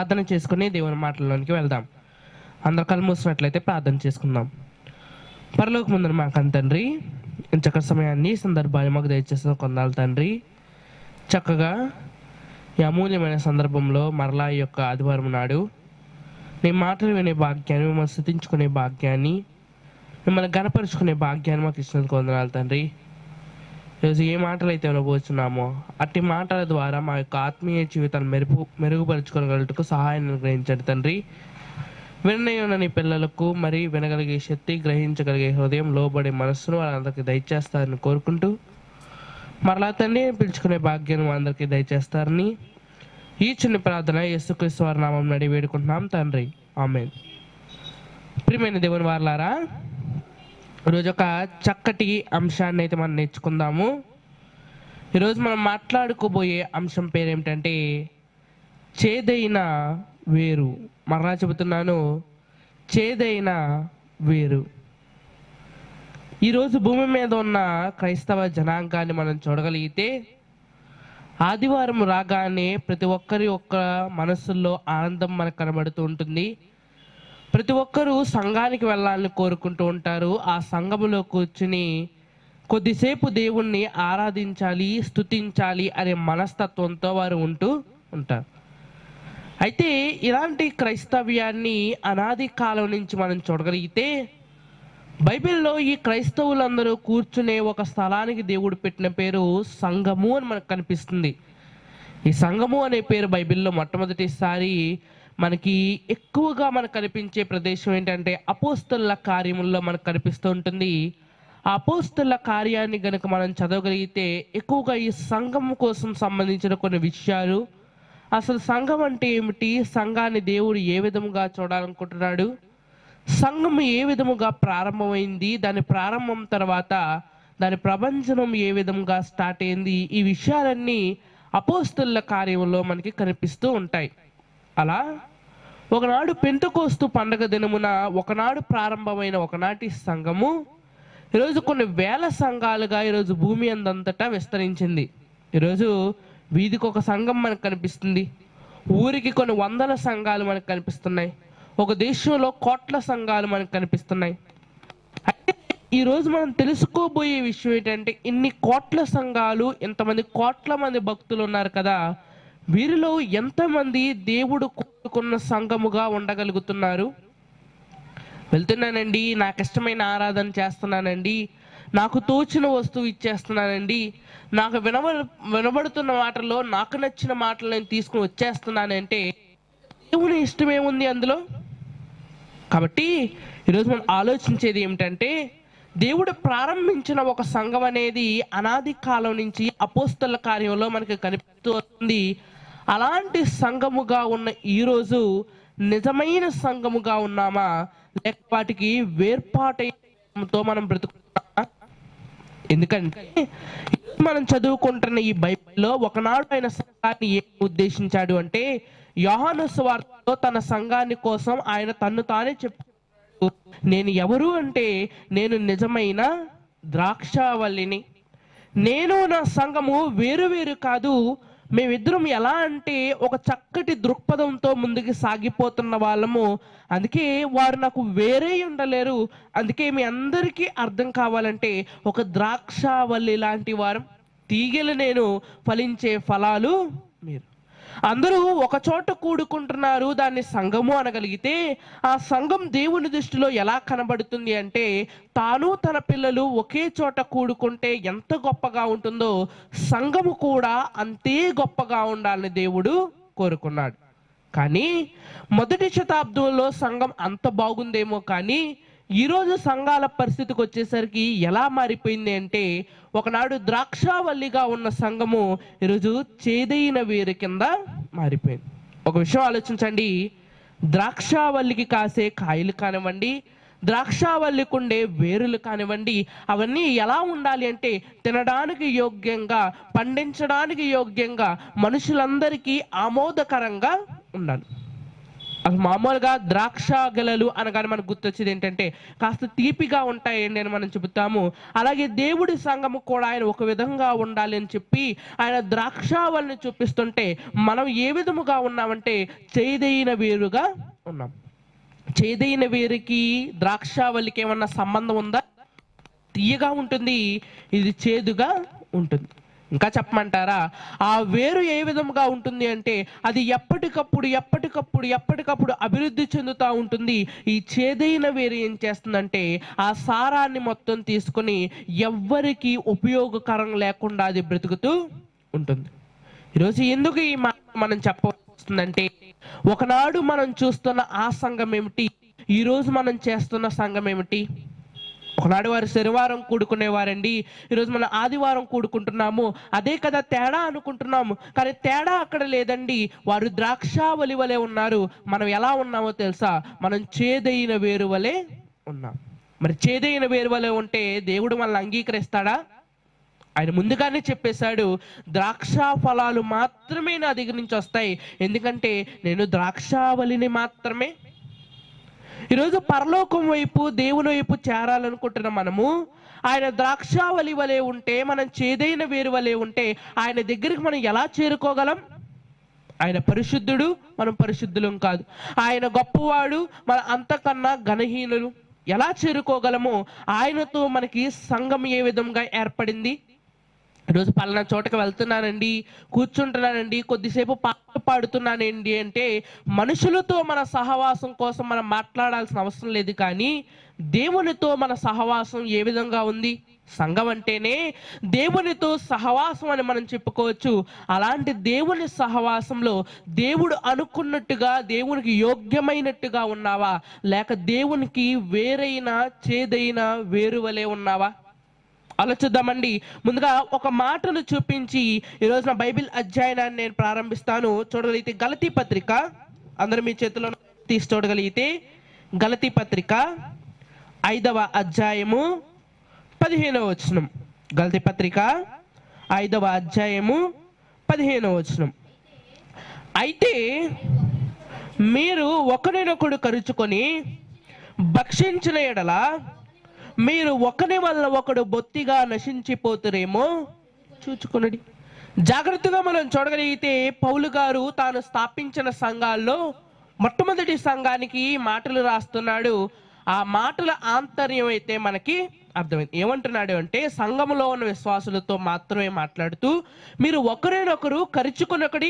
ప్రార్థన చేసుకుని దేవుని మాటల్లోనికి వెళ్దాం అందరు కళ్ళు మూసినట్లయితే ప్రార్థన చేసుకుందాం పరలోక ముందర మాకు తండ్రి చక్కటి సమయాన్ని ఈ సందర్భాన్ని మాకు దయచేసిన కొందాలి తండ్రి చక్కగా ఈ అమూల్యమైన సందర్భంలో మరలా ఈ యొక్క ఆదివారం నాడు నీ మాటలు వినే భాగ్యాన్ని మిమ్మల్ని స్థుతించుకునే భాగ్యాన్ని మిమ్మల్ని గనపరుచుకునే భాగ్యాన్ని మాకు ఇచ్చినందుకు వందనాలు తండ్రి ఈరోజు ఏ మాటలు అయితే వినబోతున్నామో అట్టి మాటల ద్వారా మా యొక్క ఆత్మీయ జీవితాన్ని మెరుగు మెరుగుపరుచుకోగలటకు సహాయాన్ని అనుగ్రహించండి తండ్రి వినయ నీ పిల్లలకు మరి వినగలిగే శక్తి గ్రహించగలిగే హృదయం లోబడే మనస్సును వాళ్ళందరికీ దయచేస్తారని కోరుకుంటూ మరలా తండ్రి పిలుచుకునే భాగ్యాన్ని అందరికీ దయచేస్తారని ఈ చిన్న ప్రార్థన యేసుక్రీస్తు వారి నామం నడి వేడుకుంటున్నాం తండ్రి ఆమె ప్రియమైన దేవుని వారలారా ఈరోజు ఒక చక్కటి అంశాన్ని అయితే మనం నేర్చుకుందాము ఈరోజు మనం మాట్లాడుకోబోయే అంశం పేరు ఏమిటంటే చేదైన వేరు మరలా చెబుతున్నాను చేదైన వేరు ఈరోజు భూమి మీద ఉన్న క్రైస్తవ జనాంగాన్ని మనం చూడగలిగితే ఆదివారం రాగానే ప్రతి ఒక్కరి ఒక్క మనసుల్లో ఆనందం మనకు కనబడుతూ ఉంటుంది ప్రతి ఒక్కరూ సంఘానికి వెళ్ళాలని కోరుకుంటూ ఉంటారు ఆ సంఘములో కూర్చుని కొద్దిసేపు దేవుణ్ణి ఆరాధించాలి స్తుతించాలి అనే మనస్తత్వంతో వారు ఉంటూ ఉంటారు అయితే ఇలాంటి క్రైస్తవ్యాన్ని అనాది కాలం నుంచి మనం చూడగలిగితే బైబిల్లో ఈ క్రైస్తవులందరూ కూర్చునే ఒక స్థలానికి దేవుడు పెట్టిన పేరు సంఘము అని మనకు కనిపిస్తుంది ఈ సంఘము అనే పేరు బైబిల్లో మొట్టమొదటిసారి మనకి ఎక్కువగా మనకు కనిపించే ప్రదేశం ఏంటంటే అపోస్తల కార్యముల్లో మనకు కనిపిస్తూ ఉంటుంది ఆ అపోస్తల కార్యాన్ని గనుక మనం చదవగలిగితే ఎక్కువగా ఈ సంఘం కోసం సంబంధించిన కొన్ని విషయాలు అసలు సంఘం అంటే ఏమిటి సంఘాన్ని దేవుడు ఏ విధముగా చూడాలనుకుంటున్నాడు సంఘం ఏ విధముగా ప్రారంభమైంది దాని ప్రారంభం తర్వాత దాని ప్రభంజనం ఏ విధంగా స్టార్ట్ అయింది ఈ విషయాలన్నీ అపోస్తుల కార్యంలో మనకి కనిపిస్తూ ఉంటాయి అలా ఒకనాడు పెంతకోస్తు పండగ దినమున ఒకనాడు ప్రారంభమైన ఒకనాటి సంఘము ఈరోజు కొన్ని వేల సంఘాలుగా ఈరోజు భూమి అందంతటా విస్తరించింది ఈరోజు వీధికి ఒక సంఘం మనకు కనిపిస్తుంది ఊరికి కొన్ని వందల సంఘాలు మనకు కనిపిస్తున్నాయి ఒక దేశంలో కోట్ల సంఘాలు మనకు కనిపిస్తున్నాయి అయితే ఈరోజు మనం తెలుసుకోబోయే విషయం ఏంటంటే ఇన్ని కోట్ల సంఘాలు ఎంతమంది కోట్ల మంది భక్తులు ఉన్నారు కదా వీరిలో ఎంతమంది దేవుడు కోరుకున్న సంఘముగా ఉండగలుగుతున్నారు వెళ్తున్నానండి నాకు ఇష్టమైన ఆరాధన చేస్తున్నానండి నాకు తోచిన వస్తువు ఇచ్చేస్తున్నానండి నాకు వినబ వినబడుతున్న మాటల్లో నాకు నచ్చిన మాటలు నేను తీసుకుని వచ్చేస్తున్నానంటే దేవుని ఇష్టం ఏముంది అందులో కాబట్టి ఈరోజు మనం ఆలోచించేది ఏమిటంటే దేవుడు ప్రారంభించిన ఒక సంఘం అనేది అనాది కాలం నుంచి అపోస్తల కార్యంలో మనకి కనిపిస్తూ వస్తుంది అలాంటి సంఘముగా ఉన్న ఈ రోజు నిజమైన సంఘముగా ఉన్నామా లేక వాటికి వేర్పాటుతో మనం బ్రతుకుతున్నామా ఎందుకంటే ఈరోజు మనం చదువుకుంటున్న ఈ బైబిల్లో ఒకనాడు ఆయన సంఘాన్ని ఏం ఉద్దేశించాడు అంటే యోహాను స్వార్థలో తన సంఘాన్ని కోసం ఆయన తన్ను తానే చెప్పు నేను ఎవరు అంటే నేను నిజమైన ద్రాక్షావల్లిని నేను నా సంఘము వేరు వేరు కాదు మేమిద్దరం ఎలా అంటే ఒక చక్కటి దృక్పథంతో ముందుకు సాగిపోతున్న వాళ్ళము అందుకే వారు నాకు వేరే ఉండలేరు అందుకే మీ అందరికీ అర్థం కావాలంటే ఒక ద్రాక్షావల్లి లాంటి వారు తీగలు నేను ఫలించే ఫలాలు మీరు అందరూ ఒక చోట కూడుకుంటున్నారు దాన్ని సంఘము అనగలిగితే ఆ సంఘం దేవుని దృష్టిలో ఎలా కనబడుతుంది అంటే తాను తన పిల్లలు ఒకే చోట కూడుకుంటే ఎంత గొప్పగా ఉంటుందో సంఘము కూడా అంతే గొప్పగా ఉండాలని దేవుడు కోరుకున్నాడు కానీ మొదటి శతాబ్దంలో సంఘం అంత బాగుందేమో కానీ ఈరోజు సంఘాల పరిస్థితికి వచ్చేసరికి ఎలా మారిపోయింది అంటే ఒకనాడు ద్రాక్షావల్లిగా ఉన్న సంఘము ఈరోజు చేదైన వేరు కింద మారిపోయింది ఒక విషయం ఆలోచించండి ద్రాక్షావల్లికి కాసే కాయలు కానివ్వండి ద్రాక్షావల్లికి ఉండే వేరులు కానివ్వండి అవన్నీ ఎలా ఉండాలి అంటే తినడానికి యోగ్యంగా పండించడానికి యోగ్యంగా మనుషులందరికీ ఆమోదకరంగా ఉండాలి అసలు మామూలుగా ద్రాక్ష గెలలు అనగానే మనకు గుర్తొచ్చేది ఏంటంటే కాస్త తీపిగా ఉంటాయండి అని మనం చెబుతాము అలాగే దేవుడి సంఘము కూడా ఆయన ఒక విధంగా ఉండాలి అని చెప్పి ఆయన ద్రాక్షావల్ని చూపిస్తుంటే మనం ఏ విధముగా ఉన్నామంటే చేదైన వేరుగా ఉన్నాం చేదైన వేరుకి ద్రాక్షావల్లికి ఏమన్నా సంబంధం ఉందా తీయగా ఉంటుంది ఇది చేదుగా ఉంటుంది ఇంకా చెప్పమంటారా ఆ వేరు ఏ విధముగా ఉంటుంది అంటే అది ఎప్పటికప్పుడు ఎప్పటికప్పుడు ఎప్పటికప్పుడు అభివృద్ధి చెందుతూ ఉంటుంది ఈ చేదైన వేరు ఏం చేస్తుందంటే ఆ సారాన్ని మొత్తం తీసుకొని ఎవ్వరికి ఉపయోగకరం లేకుండా అది బ్రతుకుతూ ఉంటుంది ఈరోజు ఎందుకు ఈ మాట మనం చెప్పవస్తుందంటే ఒకనాడు మనం చూస్తున్న ఆ సంఘం ఏమిటి ఈరోజు మనం చేస్తున్న సంఘం ఏమిటి ఒకనాడు వారు శనివారం కూడుకునేవారండి ఈరోజు మనం ఆదివారం కూడుకుంటున్నాము అదే కదా తేడా అనుకుంటున్నాము కానీ తేడా అక్కడ లేదండి వారు ద్రాక్షావలి వలె ఉన్నారు మనం ఎలా ఉన్నామో తెలుసా మనం చేదైన వేరు వలె ఉన్నాం మరి చేదైన వేరు వలె ఉంటే దేవుడు మనల్ని అంగీకరిస్తాడా ఆయన ముందుగానే చెప్పేశాడు ద్రాక్ష ఫలాలు మాత్రమే నా దగ్గర నుంచి వస్తాయి ఎందుకంటే నేను ద్రాక్షావళిని మాత్రమే ఈరోజు పరలోకం వైపు దేవుని వైపు చేరాలనుకుంటున్న మనము ఆయన ద్రాక్షావళి వలె ఉంటే మనం చేదైన వేరు వలె ఉంటే ఆయన దగ్గరికి మనం ఎలా చేరుకోగలం ఆయన పరిశుద్ధుడు మనం పరిశుద్ధులం కాదు ఆయన గొప్పవాడు మన అంతకన్నా ఘనహీనులు ఎలా చేరుకోగలమో ఆయనతో మనకి సంఘం ఏ విధంగా ఏర్పడింది ఈరోజు పలానా చోటకి వెళ్తున్నానండి కూర్చుంటున్నానండి కొద్దిసేపు పాట పాడుతున్నానండి అంటే మనుషులతో మన సహవాసం కోసం మనం మాట్లాడాల్సిన అవసరం లేదు కానీ దేవునితో మన సహవాసం ఏ విధంగా ఉంది సంఘం అంటేనే దేవునితో సహవాసం అని మనం చెప్పుకోవచ్చు అలాంటి దేవుని సహవాసంలో దేవుడు అనుకున్నట్టుగా దేవునికి యోగ్యమైనట్టుగా ఉన్నావా లేక దేవునికి వేరైన చేదైన వేరు వలె ఉన్నావా ఆలోచిద్దామండి ముందుగా ఒక మాటను చూపించి ఈరోజు నా బైబిల్ అధ్యయనాన్ని నేను ప్రారంభిస్తాను చూడగలిగితే గలతీ పత్రిక అందరూ మీ చేతిలో తీసి చూడగలిగితే గలతీ పత్రిక ఐదవ అధ్యాయము పదిహేనవ వచనం గలతీ పత్రిక ఐదవ అధ్యాయము పదిహేనవ వచనం అయితే మీరు ఒకరినొకడు కరుచుకొని భక్షించిన ఎడల మీరు ఒకరి వల్ల ఒకడు బొత్తిగా నశించిపోతురేమో చూచుకొనడి జాగ్రత్తగా మనం చూడగలిగితే పౌలు గారు తాను స్థాపించిన సంఘాల్లో మొట్టమొదటి సంఘానికి ఈ మాటలు రాస్తున్నాడు ఆ మాటల ఆంతర్యం అయితే మనకి అర్థమైంది ఏమంటున్నాడు అంటే సంఘములో ఉన్న విశ్వాసులతో మాత్రమే మాట్లాడుతూ మీరు ఒకరినొకరు కరుచుకొనొకడి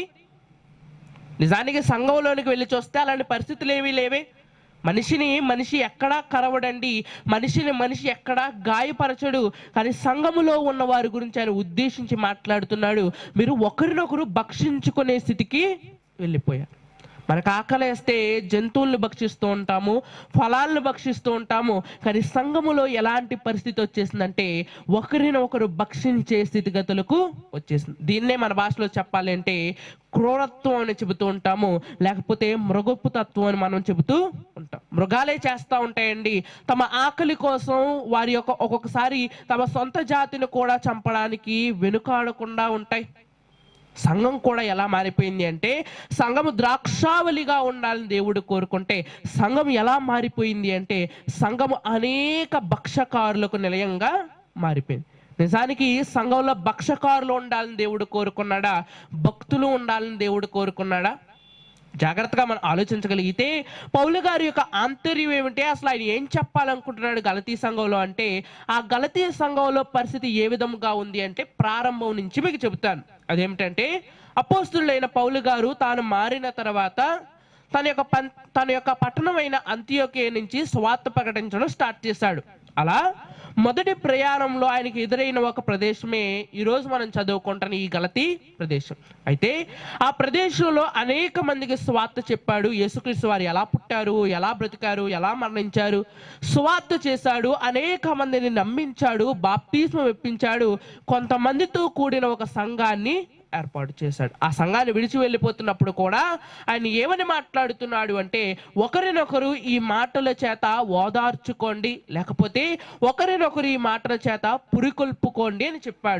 నిజానికి సంఘంలోనికి వెళ్ళి చూస్తే అలాంటి పరిస్థితులు ఏమీ లేవే మనిషిని మనిషి ఎక్కడా కరవడండి మనిషిని మనిషి ఎక్కడా గాయపరచడు కానీ సంఘములో ఉన్న వారి గురించి ఆయన ఉద్దేశించి మాట్లాడుతున్నాడు మీరు ఒకరినొకరు భక్షించుకునే స్థితికి వెళ్ళిపోయారు మనకు ఆకలేస్తే జంతువుల్ని భక్షిస్తూ ఉంటాము ఫలాలను భక్షిస్తూ ఉంటాము కానీ సంఘములో ఎలాంటి పరిస్థితి వచ్చేసిందంటే ఒకరిని ఒకరు భక్షించే స్థితిగతులకు వచ్చేసింది దీన్నే మన భాషలో చెప్పాలి అంటే క్రూరత్వం అని చెబుతూ ఉంటాము లేకపోతే మృగపు తత్వం అని మనం చెబుతూ ఉంటాం మృగాలే చేస్తూ ఉంటాయండి తమ ఆకలి కోసం వారి యొక్క ఒక్కొక్కసారి తమ సొంత జాతిని కూడా చంపడానికి వెనుకాడకుండా ఉంటాయి సంఘం కూడా ఎలా మారిపోయింది అంటే సంఘము ద్రాక్షావలిగా ఉండాలని దేవుడు కోరుకుంటే సంఘం ఎలా మారిపోయింది అంటే సంఘము అనేక భక్షకారులకు నిలయంగా మారిపోయింది నిజానికి సంఘంలో భక్షకారులు ఉండాలని దేవుడు కోరుకున్నాడా భక్తులు ఉండాలని దేవుడు కోరుకున్నాడా జాగ్రత్తగా మనం ఆలోచించగలిగితే పౌలు గారి యొక్క ఆంతర్యం ఏమిటి అసలు ఆయన ఏం చెప్పాలనుకుంటున్నాడు గలతీ సంఘంలో అంటే ఆ గలతీ సంఘంలో పరిస్థితి ఏ విధంగా ఉంది అంటే ప్రారంభం నుంచి మీకు చెబుతాను అదేమిటంటే అపోస్తులైన పౌలు గారు తాను మారిన తర్వాత తన యొక్క పన్ తన యొక్క పట్టణమైన అంత్యోకే నుంచి స్వార్థ ప్రకటించడం స్టార్ట్ చేశాడు అలా మొదటి ప్రయాణంలో ఆయనకి ఎదురైన ఒక ప్రదేశమే ఈరోజు మనం చదువుకుంటున్న ఈ గలతీ ప్రదేశం అయితే ఆ ప్రదేశంలో అనేక మందికి స్వార్థ చెప్పాడు యేసుక్రీస్తు వారు ఎలా పుట్టారు ఎలా బ్రతికారు ఎలా మరణించారు స్వార్థ చేశాడు అనేక మందిని నమ్మించాడు బాప్తిస్మం ఇప్పించాడు కొంతమందితో కూడిన ఒక సంఘాన్ని ఏర్పాటు చేశాడు ఆ సంఘాన్ని విడిచి వెళ్ళిపోతున్నప్పుడు కూడా ఆయన ఏమని మాట్లాడుతున్నాడు అంటే ఒకరినొకరు ఈ మాటల చేత ఓదార్చుకోండి లేకపోతే ఒకరినొకరు ఈ మాటల చేత పురికొల్పుకోండి అని చెప్పాడు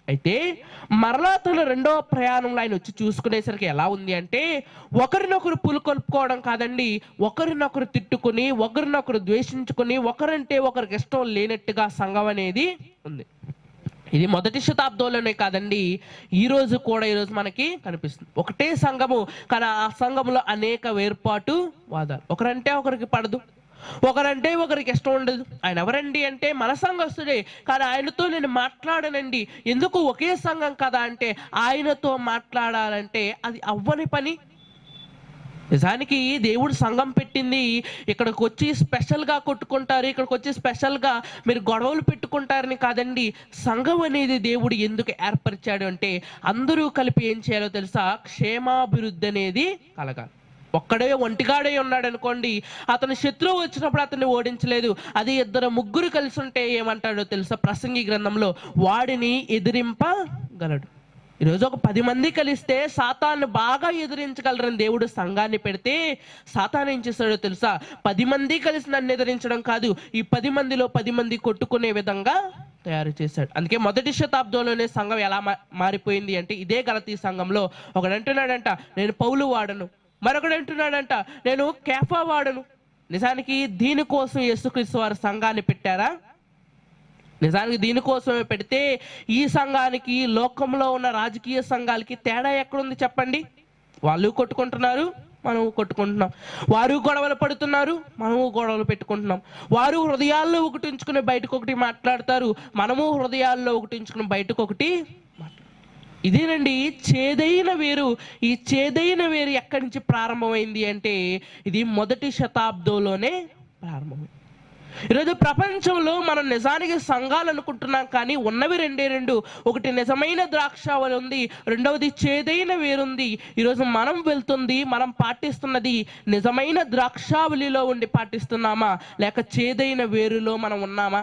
అయితే మరలా తన రెండవ ప్రయాణంలో ఆయన వచ్చి చూసుకునేసరికి ఎలా ఉంది అంటే ఒకరినొకరు పులుకొల్పుకోవడం కాదండి ఒకరినొకరు తిట్టుకుని ఒకరినొకరు ద్వేషించుకుని ఒకరంటే ఒకరికి ఇష్టం లేనట్టుగా సంఘం అనేది ఉంది ఇది మొదటి శతాబ్దంలోనే కాదండి ఈ రోజు కూడా ఈ రోజు మనకి కనిపిస్తుంది ఒకటే సంఘము కానీ ఆ సంఘంలో అనేక వేర్పాటు వాదాలు ఒకరంటే ఒకరికి పడదు ఒకరంటే ఒకరికి ఇష్టం ఉండదు ఆయన ఎవరండి అంటే మన సంఘస్తుడే కానీ ఆయనతో నేను మాట్లాడనండి ఎందుకు ఒకే సంఘం కదా అంటే ఆయనతో మాట్లాడాలంటే అది అవ్వని పని నిజానికి దేవుడు సంఘం పెట్టింది ఇక్కడికి వచ్చి స్పెషల్గా కొట్టుకుంటారు ఇక్కడికి వచ్చి స్పెషల్గా మీరు గొడవలు పెట్టుకుంటారని కాదండి సంఘం అనేది దేవుడు ఎందుకు ఏర్పరిచాడు అంటే అందరూ కలిపి ఏం చేయాలో తెలుసా క్షేమాభివృద్ధి అనేది కలగాలి ఒక్కడే ఒంటిగాడే ఉన్నాడు అనుకోండి అతను శత్రువు వచ్చినప్పుడు అతన్ని ఓడించలేదు అది ఇద్దరు ముగ్గురు కలిసి ఉంటే ఏమంటాడో తెలుసా ప్రసంగి గ్రంథంలో వాడిని ఎదిరింపగలడు ఈరోజు ఒక పది మంది కలిస్తే సాతాన్ని బాగా ఎదిరించగలరని దేవుడు సంఘాన్ని పెడితే సాతాన్ ఏం చేస్తాడో తెలుసా పది మంది కలిసి నన్ను ఎదిరించడం కాదు ఈ పది మందిలో పది మంది కొట్టుకునే విధంగా తయారు చేశాడు అందుకే మొదటి శతాబ్దంలోనే సంఘం ఎలా మా- మారిపోయింది అంటే ఇదే గలతీ సంఘంలో ఒకడు అంటున్నాడంట నేను పౌలు వాడను మరొకడు అంటున్నాడంట నేను కేఫా వాడను నిజానికి దీనికోసం యేసుక్రీస్తు వారు సంఘాన్ని పెట్టారా నిజానికి దీనికోసమే పెడితే ఈ సంఘానికి లోకంలో ఉన్న రాజకీయ సంఘాలకి తేడా ఎక్కడుంది చెప్పండి వాళ్ళు కొట్టుకుంటున్నారు మనము కొట్టుకుంటున్నాం వారు గొడవలు పడుతున్నారు మనము గొడవలు పెట్టుకుంటున్నాం వారు హృదయాల్లో ఒకటి ఉంచుకుని బయటకు ఒకటి మాట్లాడతారు మనము హృదయాల్లో ఒకటి ఉంచుకుని బయటకు ఒకటి మాట్లాడతాం. ఇదేనండి చేదైన వేరు ఈ చేదైన వేరు ఎక్కడి నుంచి ప్రారంభమైంది అంటే ఇది మొదటి శతాబ్దంలోనే ప్రారంభమైంది ఈరోజు ప్రపంచంలో మనం నిజానికి సంఘాలు అనుకుంటున్నాం కానీ ఉన్నవి రెండే రెండు ఒకటి నిజమైన ద్రాక్షావళి ఉంది రెండవది చేదైన వేరుంది ఈరోజు మనం వెళ్తుంది మనం పాటిస్తున్నది నిజమైన ద్రాక్షావళిలో ఉండి పాటిస్తున్నామా లేక చేదైన వేరులో మనం ఉన్నామా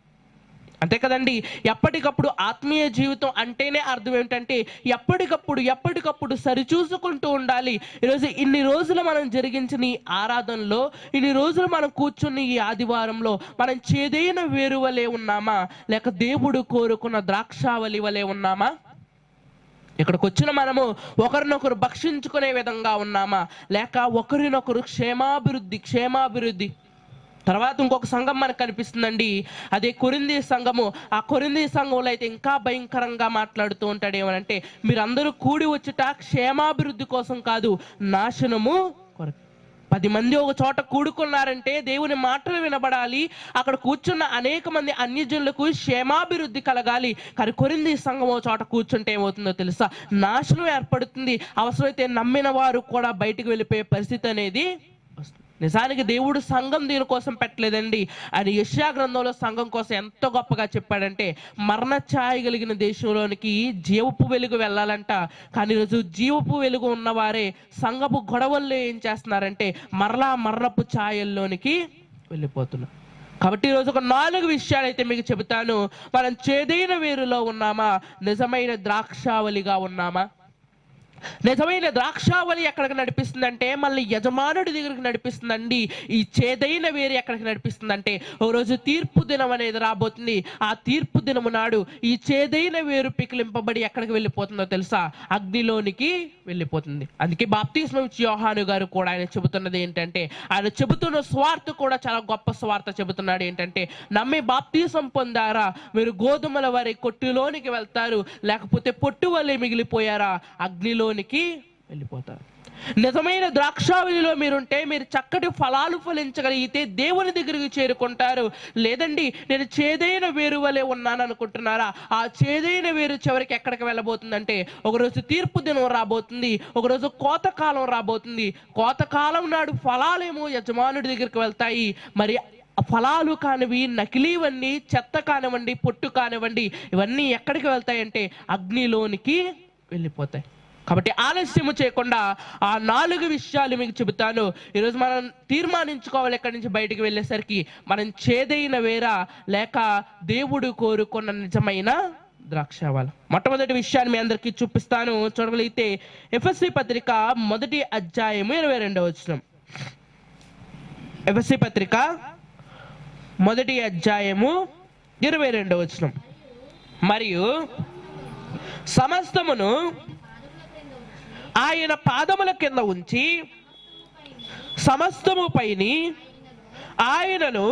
అంతే కదండి ఎప్పటికప్పుడు ఆత్మీయ జీవితం అంటేనే అర్థం ఏమిటంటే ఎప్పటికప్పుడు ఎప్పటికప్పుడు సరిచూసుకుంటూ ఉండాలి ఈరోజు ఇన్ని రోజులు మనం జరిగించిన ఈ ఆరాధనలో ఇన్ని రోజులు మనం కూర్చుని ఈ ఆదివారంలో మనం చేదైన వేరు వలె ఉన్నామా లేక దేవుడు కోరుకున్న ద్రాక్షావళి వలె ఉన్నామా ఇక్కడికి వచ్చిన మనము ఒకరినొకరు భక్షించుకునే విధంగా ఉన్నామా లేక ఒకరినొకరు క్షేమాభివృద్ధి క్షేమాభివృద్ధి తర్వాత ఇంకొక సంఘం మనకు కనిపిస్తుందండి అదే కొరింది సంఘము ఆ కొరింది సంఘంలో అయితే ఇంకా భయంకరంగా మాట్లాడుతూ ఉంటాడు ఏమనంటే మీరందరూ కూడి వచ్చుట క్షేమాభివృద్ధి కోసం కాదు నాశనము కొరకు పది మంది ఒక చోట కూడుకున్నారంటే దేవుని మాటలు వినబడాలి అక్కడ కూర్చున్న అనేక మంది అన్యజనులకు క్షేమాభివృద్ధి కలగాలి కానీ కొరింది సంఘం ఒక చోట కూర్చుంటే ఏమవుతుందో తెలుసా నాశనం ఏర్పడుతుంది అవసరమైతే నమ్మిన వారు కూడా బయటికి వెళ్ళిపోయే పరిస్థితి అనేది వస్తుంది నిజానికి దేవుడు సంఘం దీనికోసం పెట్టలేదండి ఆయన యశ్యా గ్రంథంలో సంఘం కోసం ఎంత గొప్పగా చెప్పాడంటే మరణ ఛాయ కలిగిన దేశంలోనికి జీవపు వెలుగు వెళ్ళాలంట కానీ ఈరోజు జీవపు వెలుగు ఉన్నవారే సంఘపు గొడవల్లో ఏం చేస్తున్నారంటే మరలా మరణపు ఛాయల్లోనికి వెళ్ళిపోతున్నారు కాబట్టి ఈరోజు ఒక నాలుగు విషయాలు అయితే మీకు చెబుతాను మనం చేదైన వేరులో ఉన్నామా నిజమైన ద్రాక్షావళిగా ఉన్నామా నిజమైన ద్రాక్షావళి ఎక్కడికి నడిపిస్తుందంటే మళ్ళీ యజమానుడి దగ్గరికి నడిపిస్తుందండి ఈ చేదైన వేరు ఎక్కడికి నడిపిస్తుందంటే ఓ రోజు తీర్పు దినం అనేది రాబోతుంది ఆ తీర్పు దినము నాడు ఈ చేదైన వేరు పికిలింపబడి ఎక్కడికి వెళ్ళిపోతుందో తెలుసా అగ్నిలోనికి వెళ్ళిపోతుంది అందుకే బాప్తిస్మం ఇచ్చి యోహాను గారు కూడా ఆయన చెబుతున్నది ఏంటంటే ఆయన చెబుతున్న స్వార్థ కూడా చాలా గొప్ప స్వార్థ చెబుతున్నాడు ఏంటంటే నమ్మి బాప్తీసం పొందారా మీరు గోధుమల వారి కొట్టులోనికి వెళ్తారు లేకపోతే పొట్టు వల్లే మిగిలిపోయారా అగ్నిలోనికి వెళ్ళిపోతారు నిజమైన ద్రాక్షావళిలో మీరుంటే మీరు చక్కటి ఫలాలు ఫలించగలిగితే దేవుని దగ్గరికి చేరుకుంటారు లేదండి నేను చేదైన వేరు వలె ఉన్నాను అనుకుంటున్నారా ఆ చేదైన వేరు చివరికి ఎక్కడికి వెళ్ళబోతుందంటే ఒకరోజు తీర్పు దినం రాబోతుంది ఒకరోజు కోతకాలం రాబోతుంది కోతకాలం నాడు ఫలాలేమో యజమానుడి దగ్గరికి వెళ్తాయి మరి ఆ ఫలాలు కానివి నకిలీవన్నీ చెత్త కానివ్వండి పొట్టు కానివ్వండి ఇవన్నీ ఎక్కడికి వెళ్తాయంటే అగ్నిలోనికి వెళ్ళిపోతాయి కాబట్టి ఆలస్యము చేయకుండా ఆ నాలుగు విషయాలు మీకు చెబుతాను ఈరోజు మనం తీర్మానించుకోవాలి ఎక్కడి నుంచి బయటికి వెళ్ళేసరికి మనం చేదైన వేరా లేక దేవుడు కోరుకున్న నిజమైన ద్రాక్షావళం మొట్టమొదటి విషయాన్ని మీ అందరికీ చూపిస్తాను చూడగలిగితే ఎఫ్ఎస్సి పత్రిక మొదటి అధ్యాయము ఇరవై రెండవ వచనం ఎఫ్ఎస్సి పత్రిక మొదటి అధ్యాయము ఇరవై రెండవ వచనం మరియు సమస్తమును ఆయన పాదముల కింద ఉంచి సమస్తము పైని ఆయనను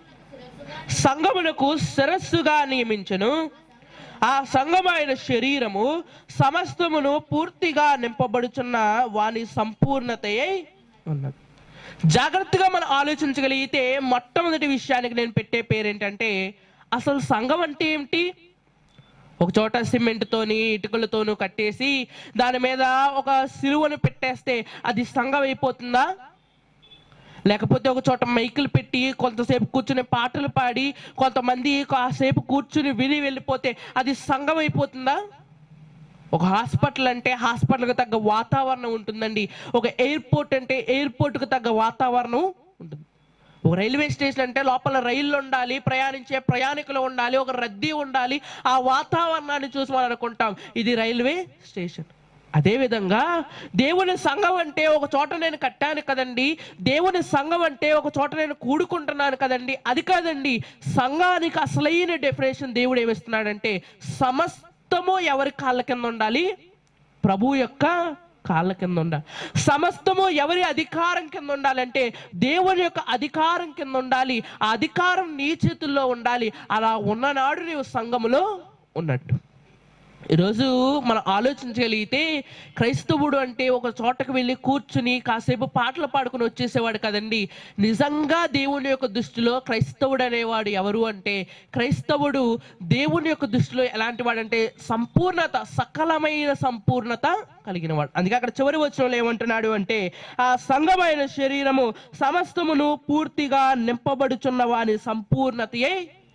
సంగమునకు శిరస్సుగా నియమించను ఆ సంఘమైన శరీరము సమస్తమును పూర్తిగా నింపబడుచున్న వాని సంపూర్ణతయై ఉన్నది జాగ్రత్తగా మనం ఆలోచించగలిగితే మొట్టమొదటి విషయానికి నేను పెట్టే పేరేంటంటే అసలు సంఘం అంటే ఏమిటి ఒక చోట సిమెంట్తోని ఇటుకలతోనూ కట్టేసి దాని మీద ఒక సిలువను పెట్టేస్తే అది సంఘం అయిపోతుందా లేకపోతే ఒక చోట మైకులు పెట్టి కొంతసేపు కూర్చుని పాటలు పాడి కొంతమంది కాసేపు కూర్చుని విని వెళ్ళిపోతే అది సంఘం అయిపోతుందా ఒక హాస్పిటల్ అంటే హాస్పిటల్కి తగ్గ వాతావరణం ఉంటుందండి ఒక ఎయిర్పోర్ట్ అంటే ఎయిర్పోర్ట్కి తగ్గ వాతావరణం ఉంటుంది ఒక రైల్వే స్టేషన్ అంటే లోపల రైళ్ళు ఉండాలి ప్రయాణించే ప్రయాణికులు ఉండాలి ఒక రద్దీ ఉండాలి ఆ వాతావరణాన్ని చూసి మనం అనుకుంటాం ఇది రైల్వే స్టేషన్ అదేవిధంగా దేవుని సంఘం అంటే ఒక చోట నేను కట్టాను కదండి దేవుని సంఘం అంటే ఒక చోట నేను కూడుకుంటున్నాను కదండి అది కాదండి సంఘానికి అసలైన డెఫినేషన్ దేవుడు ఏమిస్తున్నాడంటే సమస్తము ఎవరి కాళ్ళ కింద ఉండాలి ప్రభు యొక్క కాళ్ళ కింద ఉండాలి సమస్తము ఎవరి అధికారం కింద ఉండాలంటే దేవుని యొక్క అధికారం కింద ఉండాలి ఆ అధికారం నీ చేతుల్లో ఉండాలి అలా ఉన్ననాడు నీవు సంఘములో ఉన్నట్టు ఈరోజు మనం ఆలోచించగలిగితే క్రైస్తవుడు అంటే ఒక చోటకు వెళ్ళి కూర్చుని కాసేపు పాటలు పాడుకుని వచ్చేసేవాడు కదండి నిజంగా దేవుని యొక్క దృష్టిలో క్రైస్తవుడు అనేవాడు ఎవరు అంటే క్రైస్తవుడు దేవుని యొక్క దృష్టిలో ఎలాంటి వాడంటే సంపూర్ణత సకలమైన సంపూర్ణత కలిగిన వాడు అందుకే అక్కడ చివరి వచనంలో ఏమంటున్నాడు అంటే ఆ సంఘమైన శరీరము సమస్తమును పూర్తిగా నింపబడుచున్న వాని సంపూర్ణతయే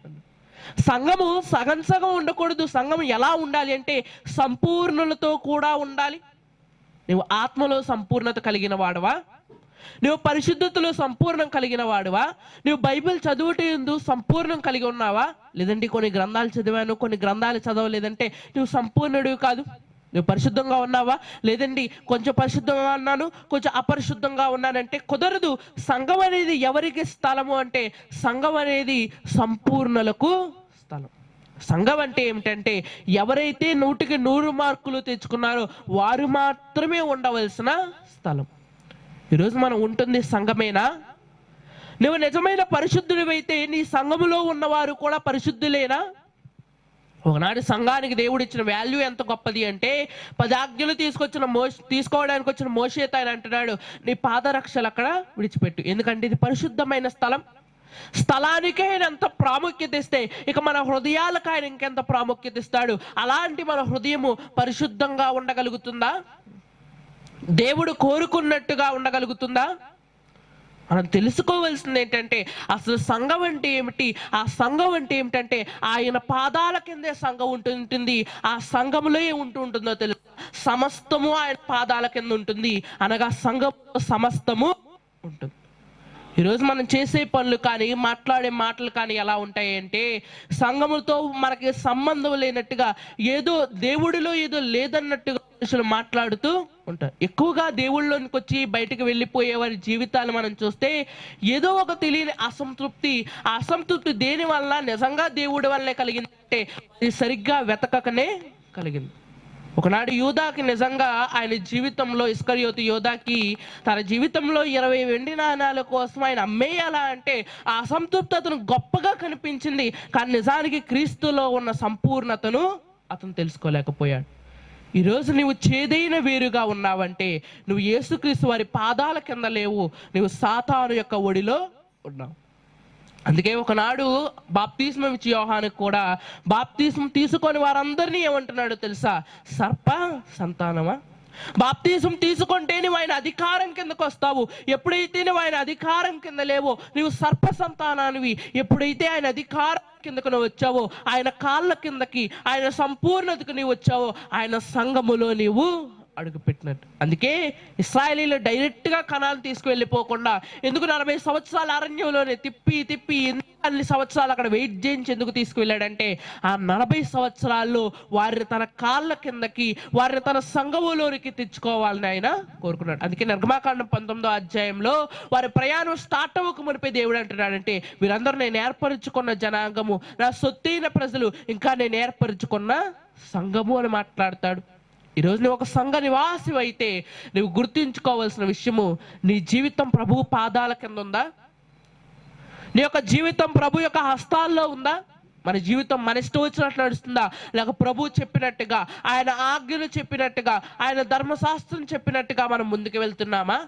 సంఘము సగం సగం ఉండకూడదు సంఘం ఎలా ఉండాలి అంటే సంపూర్ణులతో కూడా ఉండాలి నువ్వు ఆత్మలో సంపూర్ణత కలిగిన వాడవా నువ్వు పరిశుద్ధతలో సంపూర్ణం కలిగిన వాడువా నువ్వు బైబిల్ చదువుట ఎందు సంపూర్ణం కలిగి ఉన్నావా లేదంటే కొన్ని గ్రంథాలు చదివాను కొన్ని గ్రంథాలు చదవలేదంటే నువ్వు సంపూర్ణుడివి కాదు నువ్వు పరిశుద్ధంగా ఉన్నావా లేదండి కొంచెం పరిశుద్ధంగా ఉన్నాను కొంచెం అపరిశుద్ధంగా ఉన్నానంటే కుదరదు సంఘం అనేది ఎవరికి స్థలము అంటే సంఘం అనేది సంపూర్ణలకు స్థలం సంఘం అంటే ఏమిటంటే ఎవరైతే నూటికి నూరు మార్కులు తెచ్చుకున్నారో వారు మాత్రమే ఉండవలసిన స్థలం ఈరోజు మనం ఉంటుంది సంఘమేనా నువ్వు నిజమైన పరిశుద్ధుడివైతే నీ సంఘములో ఉన్నవారు కూడా పరిశుద్ధులేనా ఒకనాడు సంఘానికి దేవుడు ఇచ్చిన వాల్యూ ఎంత గొప్పది అంటే పది ఆజ్ఞలు తీసుకొచ్చిన మోస తీసుకోవడానికి వచ్చిన మోషేత ఆయన అంటున్నాడు నీ పాదరక్షలు అక్కడ విడిచిపెట్టు ఎందుకంటే ఇది పరిశుద్ధమైన స్థలం స్థలానికే ఆయన ఎంత ప్రాముఖ్యత ఇస్తే ఇక మన హృదయాలకు ఆయన ఇంకెంత ప్రాముఖ్యత ఇస్తాడు అలాంటి మన హృదయము పరిశుద్ధంగా ఉండగలుగుతుందా దేవుడు కోరుకున్నట్టుగా ఉండగలుగుతుందా మనం తెలుసుకోవాల్సింది ఏంటంటే అసలు సంఘం అంటే ఏమిటి ఆ సంఘం అంటే ఏమిటంటే ఆయన పాదాల కిందే సంఘం ఉంటుంటుంది ఆ సంఘములో ఏ ఉంటూ ఉంటుందో తెలుసు సమస్తము ఆయన పాదాల కింద ఉంటుంది అనగా సంఘం సమస్తము ఉంటుంది ఈరోజు మనం చేసే పనులు కానీ మాట్లాడే మాటలు కానీ ఎలా ఉంటాయి అంటే సంఘములతో మనకి సంబంధం లేనట్టుగా ఏదో దేవుడిలో ఏదో లేదన్నట్టుగా మనుషులు మాట్లాడుతూ ఉంటారు ఎక్కువగా దేవుళ్ళలోనికి వచ్చి బయటకు వెళ్ళిపోయే వారి జీవితాలు మనం చూస్తే ఏదో ఒక తెలియని అసంతృప్తి ఆ అసంతృప్తి దేని వల్ల నిజంగా దేవుడి వల్లనే కలిగిందంటే అది సరిగ్గా వెతకకనే కలిగింది ఒకనాడు యూదాకి నిజంగా ఆయన జీవితంలో ఇస్కరియోతు యోధాకి తన జీవితంలో ఇరవై వెండి నాణాల కోసం ఆయన అమ్మేయాలా అంటే ఆ అసంతృప్తతను గొప్పగా కనిపించింది కానీ నిజానికి క్రీస్తులో ఉన్న సంపూర్ణతను అతను తెలుసుకోలేకపోయాడు ఈరోజు నువ్వు చేదైన వేరుగా ఉన్నావంటే నువ్వు యేసుక్రీస్తు వారి పాదాల కింద లేవు నువ్వు సాతాను యొక్క ఒడిలో ఉన్నావు అందుకే ఒకనాడు బాప్తిస్మం ఇచ్చి యోహానికి కూడా బాప్తిస్మం తీసుకొని వారందరినీ ఏమంటున్నాడు తెలుసా సర్ప సంతానమా బాప్తిజం తీసుకుంటే నువ్వు ఆయన అధికారం కిందకు వస్తావు ఎప్పుడైతే నువ్వు ఆయన అధికారం కింద లేవో నువ్వు సర్ప సంతానానివి ఎప్పుడైతే ఆయన అధికారం కిందకు నువ్వు వచ్చావో ఆయన కాళ్ళ కిందకి ఆయన సంపూర్ణతకు నీవు వచ్చావో ఆయన సంఘములో నీవు అడుగు పెట్టినట్టు అందుకే ఇస్రాయలీలు డైరెక్ట్ గా కణాలు తీసుకువెళ్ళిపోకుండా ఎందుకు నలభై సంవత్సరాల అరణ్యంలోనే తిప్పి తిప్పి ఎందుకు అన్ని సంవత్సరాలు అక్కడ వెయిట్ చేయించి ఎందుకు తీసుకువెళ్ళాడంటే ఆ నలభై సంవత్సరాల్లో వారిని తన కాళ్ళ కిందకి వారిని తన సంఘములోనికి తెచ్చుకోవాలని ఆయన కోరుకున్నాడు అందుకే నిర్గమాకాండం పంతొమ్మిదో అధ్యాయంలో వారి ప్రయాణం స్టార్ట్ అవ్వక మునిపే దేవుడు అంటున్నాడంటే వీరందరూ నేను ఏర్పరచుకున్న జనాంగము నా సొత్తైన ప్రజలు ఇంకా నేను ఏర్పరచుకున్న సంఘము అని మాట్లాడతాడు ఈరోజు నువ్వు ఒక సంఘ నివాసి అయితే నువ్వు గుర్తుంచుకోవాల్సిన విషయము నీ జీవితం ప్రభు పాదాల కింద ఉందా నీ యొక్క జీవితం ప్రభు యొక్క హస్తాల్లో ఉందా మన జీవితం మన ఇష్టం వచ్చినట్లు నడుస్తుందా లేక ప్రభు చెప్పినట్టుగా ఆయన ఆజ్ఞలు చెప్పినట్టుగా ఆయన ధర్మశాస్త్రం చెప్పినట్టుగా మనం ముందుకు వెళ్తున్నామా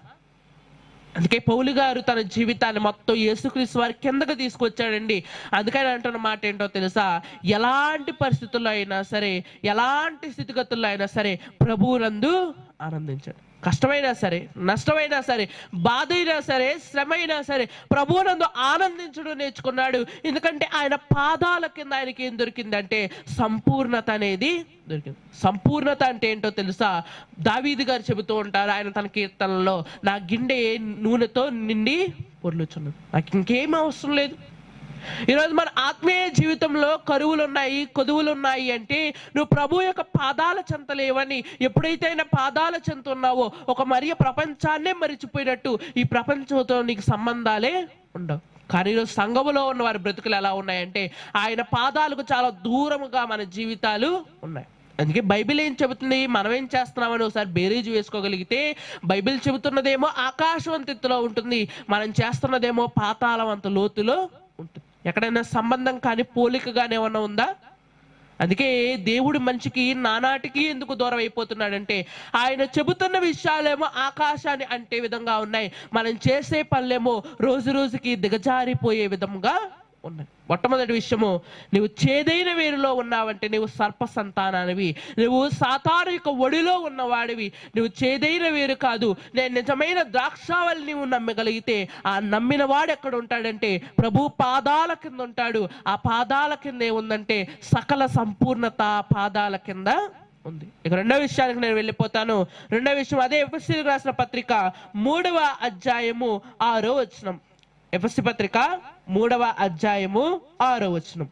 అందుకే పౌలు గారు తన జీవితాన్ని మొత్తం యేసుక్రీస్తు వారి కిందకు తీసుకొచ్చాడండి అందుకని అంటున్న మాట ఏంటో తెలుసా ఎలాంటి పరిస్థితుల్లో అయినా సరే ఎలాంటి స్థితిగతుల్లో అయినా సరే ప్రభువునందు ఆనందించాడు కష్టమైనా సరే నష్టమైనా సరే బాధ అయినా సరే శ్రమ అయినా సరే ప్రభువునందు ఆనందించడం నేర్చుకున్నాడు ఎందుకంటే ఆయన పాదాల కింద ఆయనకి ఏం దొరికిందంటే సంపూర్ణత అనేది దొరికింది సంపూర్ణత అంటే ఏంటో తెలుసా దావీదు గారు చెబుతూ ఉంటారు ఆయన తన కీర్తనలో నా గిన్నె నూనెతో నిండి పొర్లుచున్నది నాకు ఇంకేం అవసరం లేదు ఈరోజు మన ఆత్మీయ జీవితంలో కరువులు ఉన్నాయి కొదువులు ఉన్నాయి అంటే నువ్వు ప్రభు యొక్క పాదాల చెంత లేవని ఎప్పుడైతే ఆయన పాదాల చెంత ఉన్నావో ఒక మరియ ప్రపంచాన్నే మరిచిపోయినట్టు ఈ ప్రపంచంతో నీకు సంబంధాలే ఉండవు కానీ ఈరోజు సంఘములో ఉన్న వారి బ్రతుకులు ఎలా ఉన్నాయంటే ఆయన పాదాలకు చాలా దూరముగా మన జీవితాలు ఉన్నాయి అందుకే బైబిల్ ఏం చెబుతుంది మనం ఏం చేస్తున్నామని ఒకసారి బేరీజు వేసుకోగలిగితే బైబిల్ చెబుతున్నదేమో ఆకాశం అంత ఎత్తులో ఉంటుంది మనం చేస్తున్నదేమో పాతాళం అంత లోతులో ఉంటుంది ఎక్కడైనా సంబంధం కానీ పోలిక కానీ ఏమన్నా ఉందా అందుకే దేవుడు మనిషికి నానాటికి ఎందుకు దూరం అయిపోతున్నాడంటే ఆయన చెబుతున్న విషయాలేమో ఆకాశాన్ని అంటే విధంగా ఉన్నాయి మనం చేసే పనులేమో రోజు రోజుకి దిగజారిపోయే విధంగా ఉన్నాయి మొట్టమొదటి విషయము నువ్వు చేదైన వేరులో ఉన్నావంటే నువ్వు సర్ప సంతానానివి నువ్వు సాతాను యొక్క ఒడిలో ఉన్నవాడివి నువ్వు చేదైన వేరు కాదు నేను నిజమైన ద్రాక్షావళి నువ్వు నమ్మగలిగితే ఆ నమ్మిన వాడు ఎక్కడ ఉంటాడంటే ప్రభు పాదాల కింద ఉంటాడు ఆ పాదాల కింద ఏముందంటే సకల సంపూర్ణత పాదాల కింద ఉంది ఇక రెండో విషయానికి నేను వెళ్ళిపోతాను రెండో విషయం అదే ఎఫ్ఎస్సీ రాసిన పత్రిక మూడవ అధ్యాయము ఆరో వచనం ఎఫ్ఎస్సి పత్రిక మూడవ అధ్యాయము ఆరో వచనం